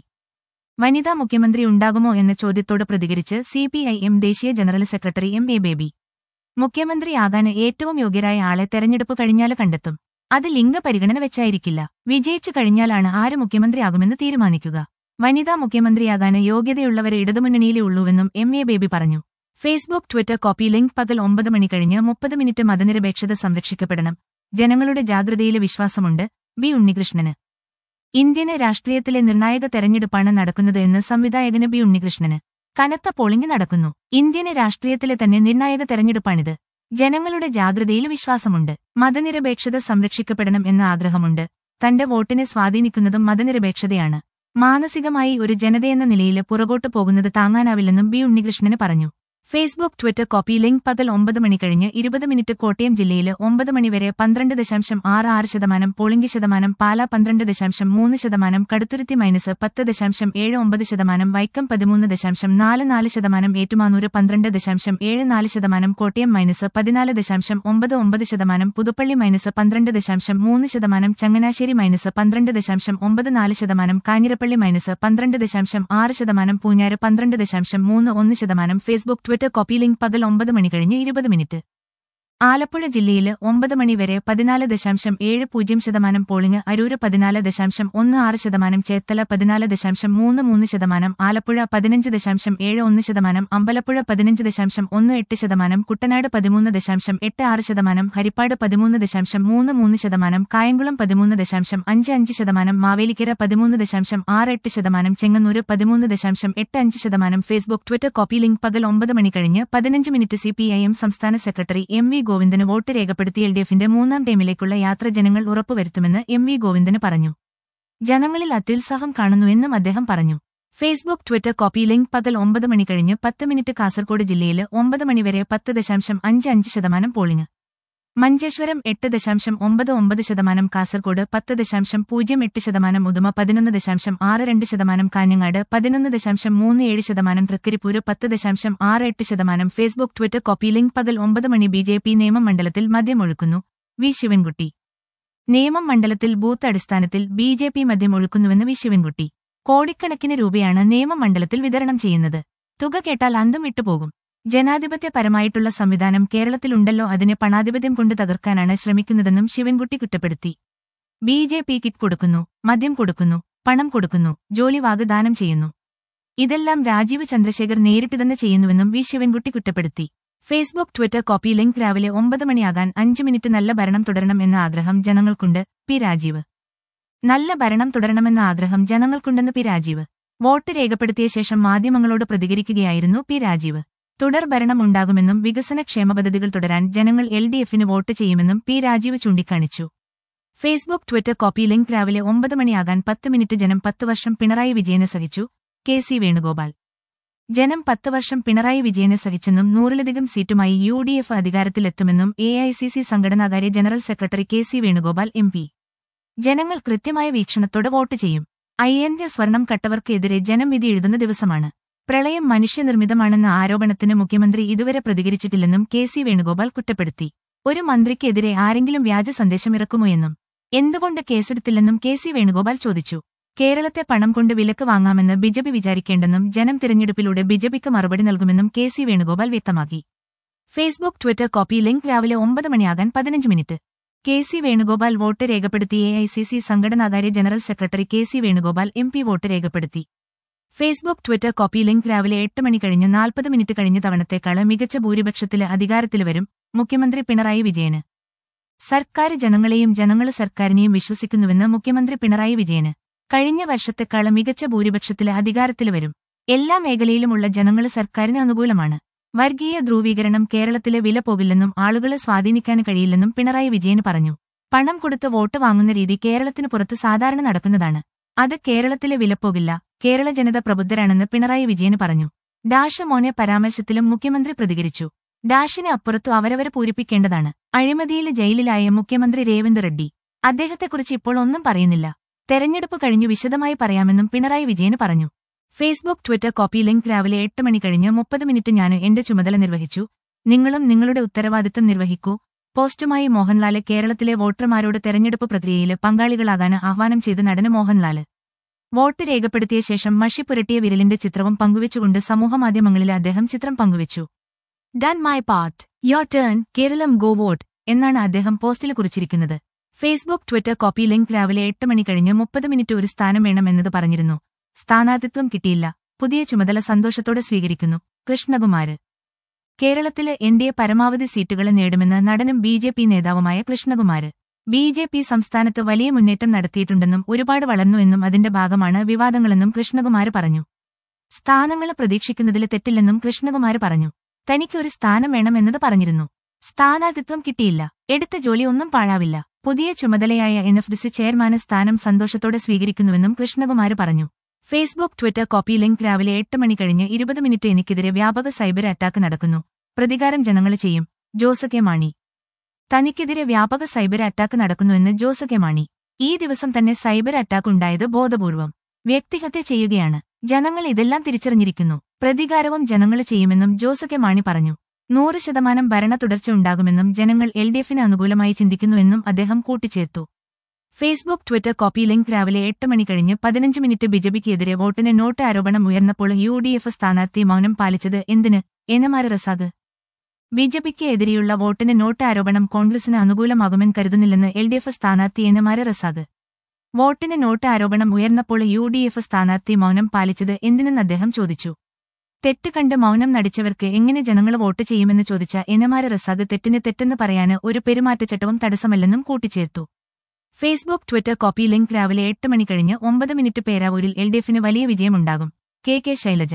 വനിതാ മുഖ്യമന്ത്രി ഉണ്ടാകുമോ എന്ന ചോദ്യത്തോട് പ്രതികരിച്ച് സിപിഐഎം ദേശീയ general secretary M A Baby മുഖ്യമന്ത്രിയാകാന് ഏറ്റവും യോഗ്യരായ ആളെ തെരഞ്ഞെടുപ്പ് കഴിഞ്ഞാല് കണ്ടെത്തും അത് ലിംഗപരിഗണന വെച്ചായിരിക്കില്ല വിജയിച്ചു കഴിഞ്ഞാലാണ് ആര് മുഖ്യമന്ത്രിയാകുമെന്ന് തീരുമാനിക്കുക വനിതാ മുഖ്യമന്ത്രിയാകാന് യോഗ്യതയുള്ളവരെ ഇടതുമുന്നണിയിലേ ഉള്ളൂവെന്നും എം എ ബേബി പറഞ്ഞു ഫേസ്ബുക്ക് ട്വിറ്റർ കോപ്പി ലിങ്ക് പകൽ ഒമ്പത് മണി കഴിഞ്ഞ് മുപ്പത് മിനിറ്റ് മതനിരപേക്ഷത സംരക്ഷിക്കപ്പെടണം ജനങ്ങളുടെ ജാഗ്രതയിലെ വിശ്വാസമുണ്ട് ബി ഉണ്ണികൃഷ്ണന് ഇന്ത്യന് രാഷ്ട്രീയത്തിലെ നിർണായക തെരഞ്ഞെടുപ്പാണ് നടക്കുന്നത് എന്ന് സംവിധായകന് ബി ഉണ്ണികൃഷ്ണന് കനത്ത പോളിംഗ് നടക്കുന്നു ഇന്ത്യന് രാഷ്ട്രീയത്തിലെ തന്നെ നിർണായക തെരഞ്ഞെടുപ്പാണിത് ജനങ്ങളുടെ ജാഗ്രതയിൽ വിശ്വാസമുണ്ട് മതനിരപേക്ഷത സംരക്ഷിക്കപ്പെടണം എന്ന ആഗ്രഹമുണ്ട് തന്റെ വോട്ടിനെ സ്വാധീനിക്കുന്നതും മതനിരപേക്ഷതയാണ് മാനസികമായി ഒരു ജനതയെന്ന നിലയിൽ പുറകോട്ട് പോകുന്നത് താങ്ങാനാവില്ലെന്നും ബി ഉണ്ണികൃഷ്ണന് പറഞ്ഞു ഫേസ്ബുക്ക് ട്വിറ്റർ കോപ്പി ലിങ്ക് പകൽ ഒമ്പത് മണി കഴിഞ്ഞ് ഇരുപത് മിനിറ്റ് കോട്ടയം ജില്ലയിൽ ഒമ്പത് മണിവരെ പന്ത്രണ്ട് ദശാംശം ആറ് ആറ് ശതമാനം പോളിംഗ് ശതമാനം പാല പന്ത്രണ്ട് ദശാംശം മൂന്ന് ശതമാനം കടുത്തുരുത്തി മൈനസ് പത്ത് ദശാംശം ഏഴ് ഒമ്പത് ശതമാനം വൈക്കം പതിമൂന്ന് ദശാംശം നാല് നാല് ശതമാനം ഏറ്റുമാനൂര് പന്ത്രണ്ട് ദശാംശം ഏഴ് നാല് ശതമാനം കോട്ടയം മൈനസ് പതിനാല് ദശാംശം ഒമ്പത് ഒമ്പത് ശതമാനം പുതുപ്പള്ളി മൈനസ് പന്ത്രണ്ട് ദശാംശം മൂന്ന് ശതമാനം ചങ്ങനാശ്ശേരി മൈനസ് പന്ത്രണ്ട് ദശാംശം ഒമ്പത് നാല് ശതമാനം കാഞ്ഞിരപ്പള്ളി മൈനസ് പന്ത്രണ്ട് ദശാംശം ആറ് ശതമാനം പൂഞ്ഞാറ് പന്ത്രണ്ട് ദശാംശം മൂന്ന് ഒന്ന് ശതമാനം ഫേസ്ബുക്ക് ട്വിറ്റർ കോപ്പി ലിങ്ക് പകൽ ഒമ്പത് മണി കഴിഞ്ഞ് ഇരുപത് മിനിറ്റ് ആലപ്പുഴ ജില്ലയിൽ ഒമ്പത് മണി വരെ പതിനാല് ദശാംശം ഏഴ് പൂജ്യം ശതമാനം പോളിംഗ് അരൂര് പതിനാല് ദശാംശം ഒന്ന് ആറ് ശതമാനം ചേത്തല പതിനാല് ദശാംശം മൂന്ന് മൂന്ന് ശതമാനം ആലപ്പുഴ പതിനഞ്ച് ദശാംശം ഏഴ് ഒന്ന് ശതമാനം അമ്പലപ്പുഴ പതിനഞ്ച് ദശാംശം ഒന്ന് എട്ട് ശതമാനം കുട്ടനാട് പതിമൂന്ന് ദശാംശം എട്ട് ആറ് ശതമാനം ഹരിപ്പാട് പതിമൂന്ന് ദശാംശം മൂന്ന് മൂന്ന് ശതമാനം കായംകുളം പതിമൂന്ന് ദശാംശം അഞ്ച് അഞ്ച് ശതമാനം മാവേലിക്കര പതിമൂന്ന് ദശാംശം ആറ് എട്ട് ശതമാനം ചെങ്ങന്നൂര് പതിമൂന്ന് ദശാംശം എട്ട് അഞ്ച് ശതമാനം ഫേസ്ബുക്ക് ട്വിറ്റർ കോപ്പി ലിങ്ക് പകൽ ഒമ്പത് മണി കഴിഞ്ഞ് പതിനഞ്ച് minute C P I M സംസ്ഥാന secretary M V Govindan vote രേഖപ്പെടുത്തി എൽ ഡി എഫിന്റെ മൂന്നാം ടൈമിലേക്കുള്ള യാത്ര ജനങ്ങൾ ഉറപ്പുവരുത്തുമെന്ന് എം വി ഗോവിന്ദന് പറഞ്ഞു ജനങ്ങളിൽ അത്യുത്സാഹം കാണുന്നുവെന്നും അദ്ദേഹം പറഞ്ഞു ഫേസ്ബുക്ക് ട്വിറ്റർ കോപ്പി ലിങ്ക് പകൽ ഒമ്പത് മണി കഴിഞ്ഞ് പത്ത് മിനിറ്റ് കാസർകോട് ജില്ലയിൽ ഒമ്പത് മണിവരെ പത്ത് ദശാംശം അഞ്ച് അഞ്ച് ശതമാനം പോളിംഗ് മഞ്ചേശ്വരം എട്ട് ദശാംശം ഒമ്പത് ഒമ്പത് ശതമാനം കാസർകോട് പത്ത് ദശാംശം പൂജ്യം എട്ട് ശതമാനം ഉദുമ പതിനൊന്ന് ദശാംശം ആറ് രണ്ട് ശതമാനം കാഞ്ഞങ്ങാട് പതിനൊന്ന് ദശാംശം മൂന്ന് ഏഴ് ശതമാനം തൃക്കരിപ്പൂര് പത്ത് ദശാംശം ആറ് എട്ട് ശതമാനം ഫേസ്ബുക്ക് ട്വിറ്റർ കോപ്പി ലിങ്ക് പകൽ ഒമ്പത് മണി ബി ജെ പി നിയമം മണ്ഡലത്തിൽ മദ്യമൊഴുക്കുന്നു വി ശിവൻകുട്ടി നിയമം മണ്ഡലത്തിൽ ബൂത്ത് അടിസ്ഥാനത്തിൽ ബി ജെ പി മദ്യം ഒഴുക്കുന്നുവെന്ന് വി ശിവൻകുട്ടി കോടിക്കണക്കിന് രൂപയാണ് നിയമമണ്ഡലത്തിൽ വിതരണം ചെയ്യുന്നത് തുക കേട്ടാൽ അന്തം വിട്ടുപോകും ജനാധിപത്യപരമായിട്ടുള്ള സംവിധാനം കേരളത്തിലുണ്ടല്ലോ അതിനെ പണാധിപത്യം കൊണ്ട് തകർക്കാനാണ് ശ്രമിക്കുന്നതെന്നും ശിവൻകുട്ടി കുറ്റപ്പെടുത്തി ബി ജെ പി കിറ്റ് കൊടുക്കുന്നു മദ്യം കൊടുക്കുന്നു പണം കൊടുക്കുന്നു ജോലി വാഗ്ദാനം ചെയ്യുന്നു ഇതെല്ലാം രാജീവ് ചന്ദ്രശേഖർ നേരിട്ട് തന്നെ ചെയ്യുന്നുവെന്നും വി ശിവൻകുട്ടി കുറ്റപ്പെടുത്തി ഫേസ്ബുക്ക് ട്വിറ്റർ കോപ്പി ലിങ്ക് രാവിലെ ഒമ്പത് മണിയാകാൻ അഞ്ച് മിനിറ്റ് നല്ല ഭരണം തുടരണം എന്ന ആഗ്രഹം ജനങ്ങൾക്കുണ്ട് പി രാജീവ് നല്ല ഭരണം തുടരണമെന്ന ആഗ്രഹം ജനങ്ങൾക്കുണ്ടെന്ന് പി രാജീവ് വോട്ട് രേഖപ്പെടുത്തിയ ശേഷം മാധ്യമങ്ങളോട് പ്രതികരിക്കുകയായിരുന്നു പി രാജീവ് തുടർ ഭരണം ഉണ്ടാകുമെന്നും വികസന ക്ഷേമ പദ്ധതികൾ തുടരാൻ ജനങ്ങൾ എൽ ഡി എഫിന് വോട്ട് ചെയ്യുമെന്നും പി രാജീവ് ചൂണ്ടിക്കാണിച്ചു ഫേസ്ബുക്ക് ട്വിറ്റർ കോപ്പി ലിങ്ക് രാവിലെ ഒമ്പത് മണിയാകാൻ പത്ത് മിനിറ്റ് ജനം പത്ത് വർഷം പിണറായി വിജയനെ സഹിച്ചു കെ സി വേണുഗോപാൽ ജനം പത്ത് വർഷം പിണറായി വിജയനെ സഹിച്ചെന്നും നൂറിലധികം സീറ്റുമായി യു ഡി എഫ് അധികാരത്തിലെത്തുമെന്നും എ ഐ സി സി സംഘടനാകാര്യ general secretary K C Venugopal M P ജനങ്ങൾ കൃത്യമായ വീക്ഷണത്തോടെ വോട്ട് ചെയ്യും അയ്യന്റെ സ്വർണം കട്ടവർക്കെതിരെ ജനം വിധി എഴുതുന്ന ദിവസമാണ് പ്രളയം മനുഷ്യനിർമ്മിതമാണെന്ന ആരോപണത്തിന് മുഖ്യമന്ത്രി ഇതുവരെ പ്രതികരിച്ചിട്ടില്ലെന്നും കെ സി വേണുഗോപാൽ കുറ്റപ്പെടുത്തി ഒരു മന്ത്രിക്കെതിരെ ആരെങ്കിലും വ്യാജ സന്ദേശം ഇറക്കുമോ എന്നും എന്തുകൊണ്ട് കേസെടുത്തില്ലെന്നും കെ സി വേണുഗോപാൽ ചോദിച്ചു കേരളത്തെ പണം കൊണ്ട് വിലക്ക് വാങ്ങാമെന്ന് ബിജെപി വിചാരിക്കേണ്ടെന്നും ജനം തിരഞ്ഞെടുപ്പിലൂടെ ബിജെപിക്ക് മറുപടി നൽകുമെന്നും കെ സി വേണുഗോപാൽ വ്യക്തമാക്കി ഫേസ്ബുക്ക് ട്വിറ്റർ കോപ്പി ലിങ്ക് രാവിലെ ഒമ്പത് മണിയാകാൻ പതിനഞ്ച് minute K C Venugopal vote രേഖപ്പെടുത്തി എ ഐ സി സി സംഘടനാകാര്യ general secretary K C Venugopal M P vote രേഖപ്പെടുത്തി ഫേസ്ബുക്ക് ട്വിറ്റർ കോപ്പി ലിങ്ക് രാവിലെ എട്ട് മണി കഴിഞ്ഞ് നാൽപ്പത് മിനിറ്റ് കഴിഞ്ഞ തവണത്തേക്കാള് മികച്ച ഭൂരിപക്ഷത്തില് അധികാരത്തിൽ വരും മുഖ്യമന്ത്രി പിണറായി വിജയന് സർക്കാർ ജനങ്ങളെയും ജനങ്ങള് സർക്കാരിനെയും വിശ്വസിക്കുന്നുവെന്ന് മുഖ്യമന്ത്രി പിണറായി വിജയന് കഴിഞ്ഞ വർഷത്തെക്കാള് മികച്ച ഭൂരിപക്ഷത്തില് അധികാരത്തിൽ വരും എല്ലാ മേഖലയിലുമുള്ള ജനങ്ങള് സർക്കാരിന് അനുകൂലമാണ് വർഗീയ ധ്രുവീകരണം കേരളത്തിലെ വില പോകില്ലെന്നും ആളുകളെ സ്വാധീനിക്കാൻ കഴിയില്ലെന്നും പിണറായി വിജയൻ പറഞ്ഞു പണം കൊടുത്ത് വോട്ട് വാങ്ങുന്ന രീതി കേരളത്തിന് പുറത്ത് സാധാരണ നടക്കുന്നതാണ് അത് കേരളത്തിലെ വിലപ്പോകില്ല കേരള ജനത പ്രബുദ്ധരാണെന്ന് പിണറായി വിജയൻ പറഞ്ഞു ഡാഷ് മോനെ പരാമർശത്തിലും മുഖ്യമന്ത്രി പ്രതികരിച്ചു ഡാഷിന് അപ്പുറത്തു അവരവരെ പൂരിപ്പിക്കേണ്ടതാണ് അഴിമതിയിൽ ജയിലിലായ മുഖ്യമന്ത്രി രേവന്ത് റെഡ്ഡി അദ്ദേഹത്തെക്കുറിച്ച് ഇപ്പോൾ ഒന്നും പറയുന്നില്ല തെരഞ്ഞെടുപ്പ് കഴിഞ്ഞു വിശദമായി പറയാമെന്നും പിണറായി വിജയന് പറഞ്ഞു ഫേസ്ബുക്ക് ട്വിറ്റർ കോപ്പി ലിങ്ക് രാവിലെ എട്ട് മണി കഴിഞ്ഞ് മുപ്പത് മിനിറ്റ് ഞാൻ എന്റെ ചുമതല നിർവഹിച്ചു നിങ്ങളും നിങ്ങളുടെ ഉത്തരവാദിത്തം നിർവഹിക്കൂ പോസ്റ്റുമായി മോഹൻലാല് കേരളത്തിലെ വോട്ടർമാരോട് തെരഞ്ഞെടുപ്പ് പ്രക്രിയയിൽ പങ്കാളികളാകാൻ ആഹ്വാനം ചെയ്ത് നടന് മോഹൻലാല് വോട്ട് രേഖപ്പെടുത്തിയ ശേഷം മഷി പുരട്ടിയ വിരലിന്റെ ചിത്രവും പങ്കുവച്ചുകൊണ്ട് സമൂഹമാധ്യമങ്ങളിൽ അദ്ദേഹം ചിത്രം പങ്കുവച്ചു done my part your turn Keralam go vote എന്നാണ് അദ്ദേഹം പോസ്റ്റിൽ കുറിച്ചിരിക്കുന്നത് ഫേസ്ബുക്ക് ട്വിറ്റർ കോപ്പി ലിങ്ക് രാവിലെ എട്ട് മണി കഴിഞ്ഞ് മുപ്പത് മിനിറ്റ് ഒരു സ്ഥാനം വേണമെന്നത് പറഞ്ഞിരുന്നു സ്ഥാനാർത്ഥിത്വം കിട്ടിയില്ല പുതിയ ചുമതല സന്തോഷത്തോടെ സ്വീകരിക്കുന്നു കൃഷ്ണകുമാര് കേരളത്തില് എൻ ഡി എ പരമാവധി സീറ്റുകൾ നേടുമെന്ന് നടനും ബി ജെ പി നേതാവുമായ കൃഷ്ണകുമാര് ബി ജെ പി സംസ്ഥാനത്ത് വലിയ മുന്നേറ്റം നടത്തിയിട്ടുണ്ടെന്നും ഒരുപാട് വളർന്നുവെന്നും അതിന്റെ ഭാഗമാണ് വിവാദങ്ങളെന്നും കൃഷ്ണകുമാര് പറഞ്ഞു സ്ഥാനങ്ങൾ പ്രതീക്ഷിക്കുന്നതിൽ തെറ്റില്ലെന്നും കൃഷ്ണകുമാര് പറഞ്ഞു തനിക്കൊരു സ്ഥാനം വേണമെന്നത് പറഞ്ഞിരുന്നു സ്ഥാനാർത്ഥിത്വം കിട്ടിയില്ല എടുത്ത ജോലി ഒന്നും പാഴാവില്ല പുതിയ ചുമതലയായ N F D C chairman സ്ഥാനം സന്തോഷത്തോടെ സ്വീകരിക്കുന്നുവെന്നും കൃഷ്ണകുമാര് പറഞ്ഞു ഫേസ്ബുക്ക് ട്വിറ്റർ കോപ്പി ലിങ്ക് രാവിലെ എട്ട് മണി കഴിഞ്ഞ് ഇരുപത് മിനിറ്റ് എനിക്കെതിരെ വ്യാപക സൈബർ അറ്റാക്ക് നടക്കുന്നു പ്രതികാരം ജനങ്ങൾ ചെയ്യും ജോസ് കെ മാണി തനിക്കെതിരെ വ്യാപക സൈബർ അറ്റാക്ക് നടക്കുന്നുവെന്ന് ജോസ് കെ മാണി ഈ ദിവസം തന്നെ സൈബർ അറ്റാക്ക് ഉണ്ടായത് ബോധപൂർവം വ്യക്തിഹത്യ ചെയ്യുകയാണ് ജനങ്ങൾ ഇതെല്ലാം തിരിച്ചറിഞ്ഞിരിക്കുന്നു പ്രതികാരവും ജനങ്ങൾ ചെയ്യുമെന്നും ജോസ് കെ മാണി പറഞ്ഞു നൂറ് ശതമാനം ഭരണ തുടർച്ച ഉണ്ടാകുമെന്നും ജനങ്ങൾ എൽ ഡി എഫിന് അനുകൂലമായി ചിന്തിക്കുന്നുവെന്നും അദ്ദേഹം കൂട്ടിച്ചേർത്തു ഫേസ്ബുക്ക് ട്വിറ്റർ കോപ്പി ലിങ്ക് രാവിലെ എട്ട് മണി കഴിഞ്ഞ് പതിനഞ്ച് മിനിറ്റ് ബിജെപിക്കെതിരെ വോട്ടിന് നോട്ട് ആരോപണം ഉയർന്നപ്പോൾ യു ഡി എഫ് സ്ഥാനാർത്ഥി മൗനം പാലിച്ചത് എന്തിന് എനമാര് റസാഗ് ബിജെപിക്ക് എതിരെയുള്ള വോട്ടിന് നോട്ട് ആരോപണം കോൺഗ്രസിന് അനുകൂലമാകുമെന്ന് കരുതുന്നില്ലെന്ന് എൽ ഡി എഫ് സ്ഥാനാർത്ഥി എനമാര് റസാഗ് വോട്ടിന് നോട്ട് ആരോപണം ഉയർന്നപ്പോൾ യു ഡി എഫ് സ്ഥാനാർത്ഥി മൗനം പാലിച്ചത് എന്തിനെന്ന് അദ്ദേഹം ചോദിച്ചു തെറ്റ് കണ്ട് മൗനം നടിച്ചവർക്ക് എങ്ങനെ ജനങ്ങൾ വോട്ട് ചെയ്യുമെന്ന് ചോദിച്ച എനമാര് റസാഗ് തെറ്റിന് തെറ്റെന്ന് പറയാന് ഒരു പെരുമാറ്റച്ചട്ടവും തടസ്സമല്ലെന്നും കൂട്ടിച്ചേർത്തു ഫേസ്ബുക്ക് ട്വിറ്റർ കോപ്പി ലിങ്ക് രാവിലെ എട്ട് മണി കഴിഞ്ഞ് ഒമ്പത് മിനിറ്റ് പേരാവൂരിൽ എൽ ഡി എഫിന് വലിയ വിജയമുണ്ടാകും കെ കെ ശൈലജ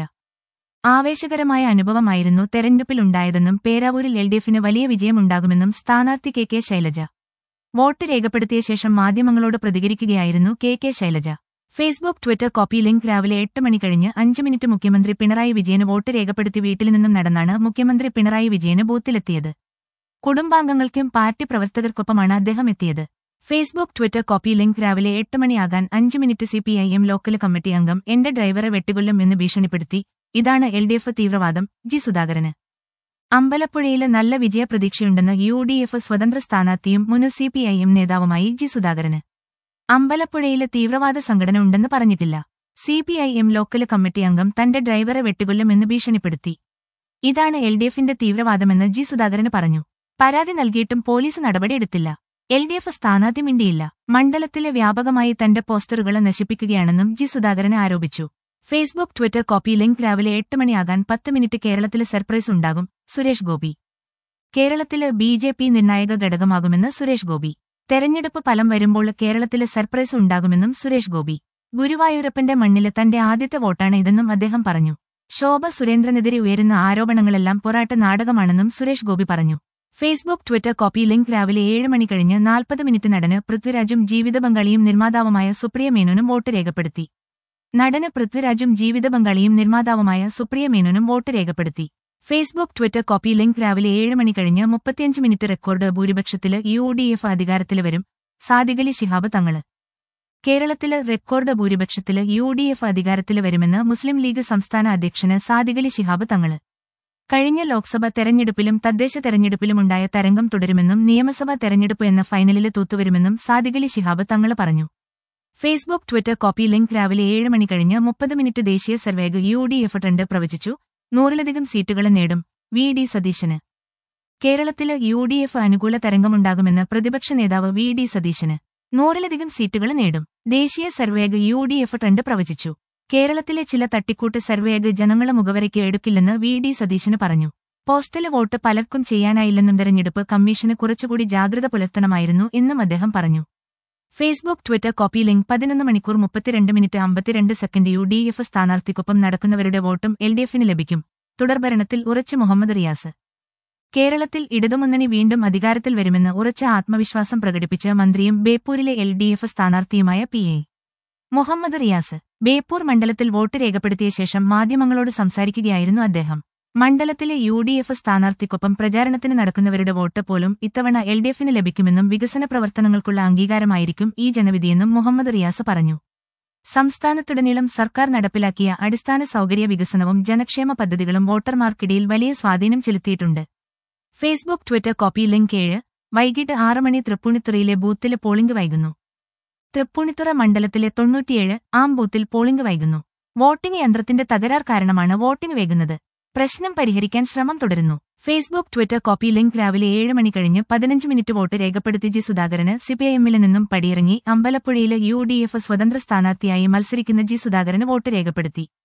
ആവേശകരമായ അനുഭവമായിരുന്നു തെരഞ്ഞെടുപ്പിലുണ്ടായതെന്നും പേരാവൂരിൽ എൽ ഡി എഫിന് വലിയ വിജയമുണ്ടാകുമെന്നും സ്ഥാനാർത്ഥി കെ കെ ശൈലജ വോട്ട് രേഖപ്പെടുത്തിയ ശേഷം മാധ്യമങ്ങളോട് പ്രതികരിക്കുകയായിരുന്നു K K Shailaja Facebook Twitter copy link രാവിലെ എട്ട് മണി കഴിഞ്ഞ് അഞ്ച് മിനിറ്റ് മുഖ്യമന്ത്രി പിണറായി വിജയന് വോട്ട് രേഖപ്പെടുത്തി വീട്ടിൽ നിന്നും നടന്നാണ് മുഖ്യമന്ത്രി പിണറായി വിജയന് ബൂത്തിലെത്തിയത് കുടുംബാംഗങ്ങൾക്കും പാർട്ടി പ്രവർത്തകർക്കൊപ്പമാണ് അദ്ദേഹം എത്തിയത് ഫേസ്ബുക്ക് ട്വിറ്റർ കോപ്പി ലിങ്ക് രാവിലെ എട്ട് മണിയാകാൻ അഞ്ച് minute C P I M local committee അംഗം എന്റെ ഡ്രൈവറെ വെട്ടികൊല്ലും എന്ന് ഭീഷണിപ്പെടുത്തി ഇതാണ് എൽ ഡി എഫ് തീവ്രവാദം ജി സുധാകരന് അമ്പലപ്പുഴയില് നല്ല വിജയപ്രതീക്ഷയുണ്ടെന്ന് യു ഡി എഫ് സ്വതന്ത്ര സ്ഥാനാർത്ഥിയും മുൻ സി പി ഐ എം നേതാവുമായി ജി സുധാകരന് അമ്പലപ്പുഴയില് തീവ്രവാദ സംഘടന ഉണ്ടെന്ന് പറഞ്ഞിട്ടില്ല C P I M local committee അംഗം തന്റെ ഡ്രൈവറെ വെട്ടികൊല്ലും എന്ന് ഭീഷണിപ്പെടുത്തി ഇതാണ് എൽ ഡി എഫിന്റെ തീവ്രവാദമെന്ന് ജി സുധാകരന് പറഞ്ഞു പരാതി നൽകിയിട്ടും പോലീസ് നടപടിയെടുത്തില്ല എൽ ഡി എഫ് സ്ഥാനാർത്ഥി മിണ്ടിയില്ല മണ്ഡലത്തിലെ വ്യാപകമായി തന്റെ പോസ്റ്ററുകളെ നശിപ്പിക്കുകയാണെന്നും ജി സുധാകരന് ആരോപിച്ചു ഫേസ്ബുക്ക് ട്വിറ്റർ കോപ്പി ലിങ്ക് രാവിലെ എട്ട് മണിയാകാൻ പത്ത് മിനിറ്റ് കേരളത്തിലെ സർപ്രൈസ് ഉണ്ടാകും സുരേഷ് ഗോപി കേരളത്തില് ബി ജെ പി നിർണായക ഘടകമാകുമെന്ന് സുരേഷ് ഗോപി തെരഞ്ഞെടുപ്പ് ഫലം വരുമ്പോൾ കേരളത്തില് സർപ്രൈസ് ഉണ്ടാകുമെന്നും സുരേഷ് ഗോപി ഗുരുവായൂരപ്പന്റെ മണ്ണില് തന്റെ ആദ്യത്തെ വോട്ടാണ് ഇതെന്നും അദ്ദേഹം പറഞ്ഞു ശോഭ സുരേന്ദ്രനെതിരെ ഉയരുന്ന ആരോപണങ്ങളെല്ലാം പൊറാട്ട നാടകമാണെന്നും സുരേഷ് ഗോപി പറഞ്ഞു ഫേസ്ബുക്ക് ട്വിറ്റർ കോപ്പി ലിങ്ക് രാവിലെ ഏഴ് മണി കഴിഞ്ഞ് നാൽപ്പത് മിനിറ്റ് നടന് പൃഥ്വിരാജും ജീവിത പങ്കാളിയും നിർമ്മാതാവുമായ സുപ്രിയ മേനോനും വോട്ട് രേഖപ്പെടുത്തി നടന് പൃഥ്വിരാജും ജീവിത പങ്കാളിയും നിർമ്മാതാവുമായ സുപ്രിയ മേനോനും വോട്ട് രേഖപ്പെടുത്തി ഫേസ്ബുക്ക് ട്വിറ്റർ കോപ്പി ലിങ്ക് രാവിലെ ഏഴ് മണി കഴിഞ്ഞ് മുപ്പത്തിയഞ്ച് മിനിറ്റ് റെക്കോർഡ് ഭൂരിപക്ഷത്തില് യു ഡി എഫ് അധികാരത്തില് വരും സാദിഖലി ശിഹാബ് തങ്ങള് കേരളത്തില് റെക്കോർഡ് ഭൂരിപക്ഷത്തില് യു ഡി എഫ് അധികാരത്തില് വരുമെന്ന് മുസ്ലിം ലീഗ് സംസ്ഥാന അധ്യക്ഷന് സാദിഖലി ശിഹാബ് തങ്ങള് കഴിഞ്ഞ ലോക്സഭ തെരഞ്ഞെടുപ്പിലും തദ്ദേശ തെരഞ്ഞെടുപ്പിലുമുണ്ടായ തരംഗം തുടരുമെന്നും നിയമസഭാ തെരഞ്ഞെടുപ്പ് എന്ന ഫൈനലില് തൂത്തുവരുമെന്നും സാദിഖലി ശിഹാബ് തങ്ങള് പറഞ്ഞു ഫേസ്ബുക്ക് ട്വിറ്റർ കോപ്പി ലിങ്ക് രാവിലെ ഏഴ് മണി കഴിഞ്ഞ് മുപ്പത് മിനിറ്റ് ദേശീയ സർവേഗ് യു ഡി എഫ് ട്രെൻഡ് പ്രവചിച്ചു നൂറിലധികം സീറ്റുകൾ നേടും വി ഡി സതീശന് കേരളത്തില് യു ഡി എഫ് അനുകൂല തരംഗമുണ്ടാകുമെന്ന് പ്രതിപക്ഷ നേതാവ് വി ഡി സതീശന് നൂറിലധികം സീറ്റുകൾ നേടും ദേശീയ സർവേഗ് യു ഡി എഫ് ട്രെൻഡ് പ്രവചിച്ചു കേരളത്തിലെ ചില തട്ടിക്കൂട്ട് സർവേഗ് ജനങ്ങളെ മുഖവരയ്ക്ക് എടുക്കില്ലെന്ന് വി ഡി സതീശന് പറഞ്ഞു പോസ്റ്റൽ വോട്ട് പലർക്കും ചെയ്യാനായില്ലെന്നും തെരഞ്ഞെടുപ്പ് കമ്മീഷന് കുറച്ചുകൂടി ജാഗ്രത പുലർത്തണമായിരുന്നു എന്നും അദ്ദേഹം പറഞ്ഞു ഫേസ്ബുക്ക് ട്വിറ്റർ കോപ്പി ലിങ്ക് പതിനൊന്ന് മണിക്കൂർ മുപ്പത്തിരണ്ട് മിനിറ്റ് അമ്പത്തിരണ്ട് സെക്കൻഡ് യു ഡി എഫ് സ്ഥാനാർത്ഥിക്കൊപ്പം നടക്കുന്നവരുടെ വോട്ടും എൽ ഡി എഫിന് ലഭിക്കും തുടർഭരണത്തിൽ ഉറച്ച് മുഹമ്മദ് റിയാസ് കേരളത്തിൽ ഇടതുമുന്നണി വീണ്ടും അധികാരത്തിൽ വരുമെന്ന് ഉറച്ച ആത്മവിശ്വാസം പ്രകടിപ്പിച്ച മന്ത്രിയും ബേപ്പൂരിലെ എൽ ഡി എഫ് സ്ഥാനാർത്ഥിയുമായ പി എ മുഹമ്മദ് റിയാസ് ബേപ്പൂർ മണ്ഡലത്തിൽ വോട്ട് രേഖപ്പെടുത്തിയ ശേഷം മാധ്യമങ്ങളോട് സംസാരിക്കുകയായിരുന്നു അദ്ദേഹം മണ്ഡലത്തിലെ യു ഡി എഫ് സ്ഥാനാർത്ഥിക്കൊപ്പം പ്രചാരണത്തിന് നടക്കുന്നവരുടെ വോട്ട് പോലും ഇത്തവണ എൽ ഡി എഫിന് ലഭിക്കുമെന്നും വികസന പ്രവർത്തനങ്ങൾക്കുള്ള അംഗീകാരമായിരിക്കും ഈ ജനവിധിയെന്നും മുഹമ്മദ് റിയാസ് പറഞ്ഞു സംസ്ഥാനത്തുടനീളം സർക്കാർ നടപ്പിലാക്കിയ അടിസ്ഥാന സൗകര്യ വികസനവും ജനക്ഷേമ പദ്ധതികളും വോട്ടർമാർക്കിടയിൽ വലിയ സ്വാധീനം ചെലുത്തിയിട്ടുണ്ട് ഫേസ്ബുക്ക് ട്വിറ്റർ കോപ്പി ലിങ്ക് ഏഴ് വൈകിട്ട് ആറ് മണി തൃപ്പൂണിത്തുറയിലെ ബൂത്തിലെ പോളിംഗ് വൈകുന്നു തൃപ്പൂണിത്തുറ മണ്ഡലത്തിലെ തൊണ്ണൂറ്റിയേഴ് ആം ബൂത്തിൽ പോളിംഗ് വൈകുന്നു വോട്ടിംഗ് യന്ത്രത്തിന്റെ തകരാർ കാരണമാണ് വോട്ടിംഗ് വൈകുന്നത് പ്രശ്നം പരിഹരിക്കാൻ ശ്രമം തുടരുന്നു ഫേസ്ബുക്ക് ട്വിറ്റർ കോപ്പി ലിങ്ക് രാവിലെ ഏഴ് മണി കഴിഞ്ഞ് പതിനഞ്ച് മിനിറ്റ് വോട്ട് രേഖപ്പെടുത്തി ജി സുധാകരന് സിപിഐഎമ്മിൽ നിന്നും പടിയിറങ്ങി അമ്പലപ്പുഴയിലെ യു ഡി എഫ് സ്വതന്ത്ര സ്ഥാനാർത്ഥിയായി മത്സരിക്കുന്ന ജി സുധാകരന് വോട്ട് രേഖപ്പെടുത്തി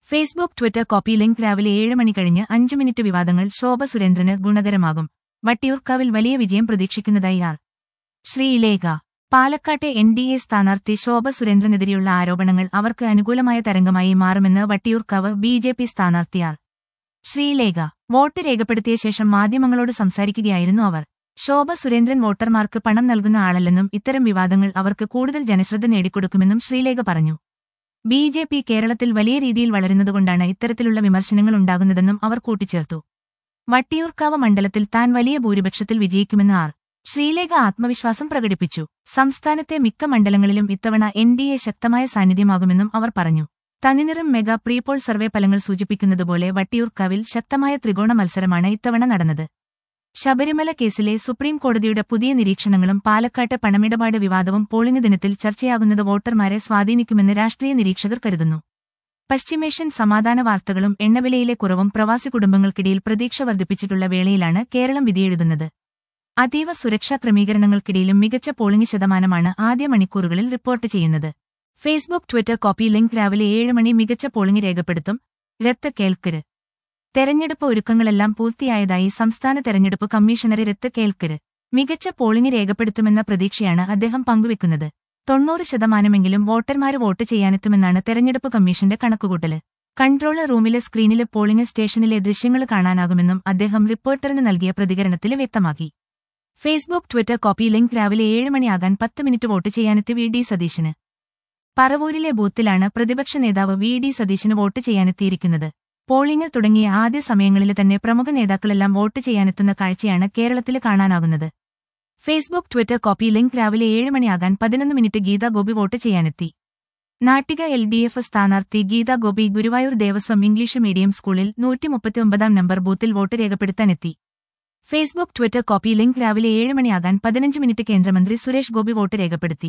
ഫേസ്ബുക്ക് ട്വിറ്റർ കോപ്പി ലിങ്ക് രാവിലെ ഏഴ് മണി കഴിഞ്ഞ് അഞ്ച് മിനിറ്റ് വിവാദങ്ങൾ ശോഭ സുരേന്ദ്രന് ഗുണകരമാകും വട്ടിയൂർക്കാവിൽ വലിയ വിജയം പ്രതീക്ഷിക്കുന്നതായി ആർ ശ്രീലേഖ പാലക്കാട്ടെ എൻ ഡി എ സ്ഥാനാർത്ഥി ശോഭ സുരേന്ദ്രനെതിരെയുള്ള ആരോപണങ്ങൾ അവർക്ക് അനുകൂലമായ തരംഗമായി മാറുമെന്ന് വട്ടിയൂർക്കാവ് ബി ജെ പി സ്ഥാനാർത്ഥി ആർ ശ്രീലേഖ വോട്ട് രേഖപ്പെടുത്തിയ ശേഷം മാധ്യമങ്ങളോട് സംസാരിക്കുകയായിരുന്നു അവർ ശോഭ സുരേന്ദ്രൻ വോട്ടർമാർക്ക് പണം നൽകുന്ന ആളല്ലെന്നും ഇത്തരം വിവാദങ്ങൾ അവർക്ക് കൂടുതൽ ജനശ്രദ്ധ നേടിക്കൊടുക്കുമെന്നും ശ്രീലേഖ പറഞ്ഞു ബി ജെ പി കേരളത്തിൽ വലിയ രീതിയിൽ വളരുന്നതുകൊണ്ടാണ് ഇത്തരത്തിലുള്ള വിമർശനങ്ങൾ ഉണ്ടാകുന്നതെന്നും അവർ കൂട്ടിച്ചേർത്തു വട്ടിയൂർക്കാവ് മണ്ഡലത്തിൽ താൻ വലിയ ഭൂരിപക്ഷത്തിൽ വിജയിക്കുമെന്ന് ആർ ശ്രീലേഖ ആത്മവിശ്വാസം പ്രകടിപ്പിച്ചു സംസ്ഥാനത്തെ മിക്ക മണ്ഡലങ്ങളിലും ഇത്തവണ എൻ ഡി എ ശക്തമായ സാന്നിധ്യമാകുമെന്നും അവർ പറഞ്ഞു തനിനിറം മെഗാ പ്രീപോൾ സർവേ ഫലങ്ങൾ സൂചിപ്പിക്കുന്നതുപോലെ വട്ടിയൂർക്കാവിൽ ശക്തമായ ത്രികോണ മത്സരമാണ് ഇത്തവണ നടന്നത് ശബരിമല കേസിലെ സുപ്രീം കോടതിയുടെ പുതിയ നിരീക്ഷണങ്ങളും പാലക്കാട്ട് പണമിടപാട് വിവാദവും പോളിംഗ് ദിനത്തിൽ ചർച്ചയാകുന്നത് വോട്ടർമാരെ സ്വാധീനിക്കുമെന്ന് രാഷ്ട്രീയ നിരീക്ഷകർ കരുതുന്നു പശ്ചിമേഷ്യൻ സമാധാന വാർത്തകളും എണ്ണവിലയിലെ കുറവും പ്രവാസി കുടുംബങ്ങൾക്കിടയിൽ പ്രതീക്ഷ വർദ്ധിപ്പിച്ചിട്ടുള്ള വേളയിലാണ് കേരളം വിധിയെഴുതുന്നത് അതീവ സുരക്ഷാ ക്രമീകരണങ്ങൾക്കിടയിലും മികച്ച പോളിംഗ് ശതമാനമാണ് ആദ്യ മണിക്കൂറുകളിൽ റിപ്പോർട്ട് ചെയ്യുന്നത് ഫേസ്ബുക്ക് ട്വിറ്റർ കോപ്പി ലിങ്ക് രാവിലെ ഏഴ് മണി മികച്ച പോളിംഗ് രേഖപ്പെടുത്തും രത്ത് കേൾക്കര് തെരഞ്ഞെടുപ്പ് ഒരുക്കങ്ങളെല്ലാം പൂർത്തിയായതായി സംസ്ഥാന തെരഞ്ഞെടുപ്പ് കമ്മീഷണറെ രത്ത് കേൾക്കര് മികച്ച പോളിംഗ് രേഖപ്പെടുത്തുമെന്ന പ്രതീക്ഷയാണ് അദ്ദേഹം പങ്കുവെക്കുന്നത് തൊണ്ണൂറ് ശതമാനമെങ്കിലും വോട്ടർമാര് വോട്ട് ചെയ്യാനെത്തുമെന്നാണ് തെരഞ്ഞെടുപ്പ് കമ്മീഷന്റെ കണക്കുകൂട്ടല് കൺട്രോൾ റൂമിലെ സ്ക്രീനിലെ പോളിംഗ് സ്റ്റേഷനിലെ ദൃശ്യങ്ങൾ കാണാനാകുമെന്നും അദ്ദേഹം റിപ്പോർട്ടറിന് നൽകിയ പ്രതികരണത്തിൽ വ്യക്തമാക്കി ഫേസ്ബുക്ക് ട്വിറ്റർ കോപ്പി ലിങ്ക് രാവിലെ ഏഴ് മണിയാകാൻ പത്ത് മിനിറ്റ് വോട്ട് ചെയ്യാനെത്തി വി ഡി സതീശന് പറവൂരിലെ ബൂത്തിലാണ് പ്രതിപക്ഷ നേതാവ് വി ഡി സതീശന് വോട്ട് ചെയ്യാനെത്തിയിരിക്കുന്നത് പോളിംഗ് തുടങ്ങിയ ആദ്യ സമയങ്ങളിൽ തന്നെ പ്രമുഖ നേതാക്കളെല്ലാം വോട്ട് ചെയ്യാനെത്തുന്ന കാഴ്ചയാണ് കേരളത്തിൽ കാണാനാകുന്നത് ഫേസ്ബുക്ക് ട്വിറ്റർ കോപ്പി ലിങ്ക് രാവിലെ ഏഴ് മണിയാകാൻ പതിനൊന്ന് മിനിറ്റ് ഗീതാ ഗോപി വോട്ട് ചെയ്യാനെത്തി നാട്ടിക എൽ ഡി എഫ് സ്ഥാനാർത്ഥി ഗീതാ ഗോപി ഗുരുവായൂർ ദേവസ്വം ഇംഗ്ലീഷ് മീഡിയം സ്കൂളിൽ നൂറ്റിമുപ്പത്തിയൊമ്പതാം നമ്പർ ബൂത്തിൽ വോട്ട് രേഖപ്പെടുത്താനെത്തി ഫേസ്ബുക്ക് ട്വിറ്റർ കോപ്പി ലിങ്ക് രാവിലെ ഏഴ് മണിയാകാൻ പതിനഞ്ച് മിനിറ്റ് കേന്ദ്രമന്ത്രി സുരേഷ് ഗോപി വോട്ട് രേഖപ്പെടുത്തി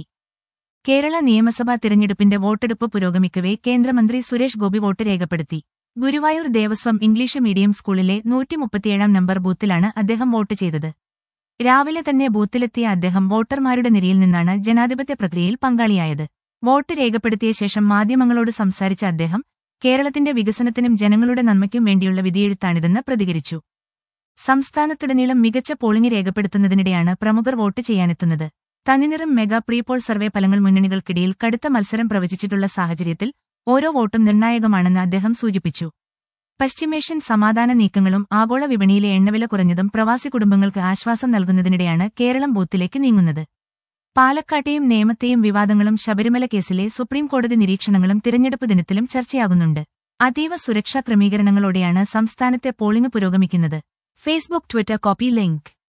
കേരള നിയമസഭാ തിരഞ്ഞെടുപ്പിന്റെ വോട്ടെടുപ്പ് പുരോഗമിക്കവേ കേന്ദ്രമന്ത്രി സുരേഷ് ഗോപി വോട്ട് രേഖപ്പെടുത്തി ഗുരുവായൂർ ദേവസ്വം ഇംഗ്ലീഷ് മീഡിയം സ്കൂളിലെ നൂറ്റിമുപ്പത്തിയേഴാം നമ്പർ ബൂത്തിലാണ് അദ്ദേഹം വോട്ട് ചെയ്തത് രാവിലെ തന്നെ ബൂത്തിലെത്തിയ അദ്ദേഹം വോട്ടർമാരുടെ നിരയിൽ നിന്നാണ് ജനാധിപത്യ പ്രക്രിയയിൽ പങ്കാളിയായത് വോട്ട് രേഖപ്പെടുത്തിയ ശേഷം മാധ്യമങ്ങളോട് സംസാരിച്ച അദ്ദേഹം കേരളത്തിന്റെ വികസനത്തിനും ജനങ്ങളുടെ നന്മയ്ക്കും വേണ്ടിയുള്ള വിധിയെഴുത്താണിതെന്ന് പ്രതികരിച്ചു സംസ്ഥാനത്തുടനീളം മികച്ച പോളിംഗ് രേഖപ്പെടുത്തുന്നതിനിടെയാണ് പ്രമുഖർ വോട്ട് ചെയ്യാനെത്തുന്നത് തനിനിറം മെഗാ പ്രീപോൾ സർവേ ഫലങ്ങൾ മുന്നണികൾക്കിടയിൽ കടുത്ത മത്സരം പ്രവചിച്ചിട്ടുള്ള സാഹചര്യത്തിൽ ഓരോ വോട്ടും നിർണായകമാണെന്ന് അദ്ദേഹം സൂചിപ്പിച്ചു പശ്ചിമേഷ്യൻ സമാധാന നീക്കങ്ങളും ആഗോള വിപണിയിലെ എണ്ണവില കുറഞ്ഞതും പ്രവാസി കുടുംബങ്ങൾക്ക് ആശ്വാസം നൽകുന്നതിനിടെയാണ് കേരളം ബൂത്തിലേക്ക് നീങ്ങുന്നത് പാലക്കാട്ടെയും നേമത്തെയും വിവാദങ്ങളും ശബരിമല കേസിലെ സുപ്രീം കോടതി നിരീക്ഷണങ്ങളും തിരഞ്ഞെടുപ്പ് ദിനത്തിലും ചർച്ചയാകുന്നുണ്ട് അതീവ സുരക്ഷാ ക്രമീകരണങ്ങളോടെയാണ് സംസ്ഥാനത്തെ പോളിംഗ് പുരോഗമിക്കുന്നത് ഫേസ്ബുക്ക് ട്വിറ്റർ കോപ്പി ലിങ്ക്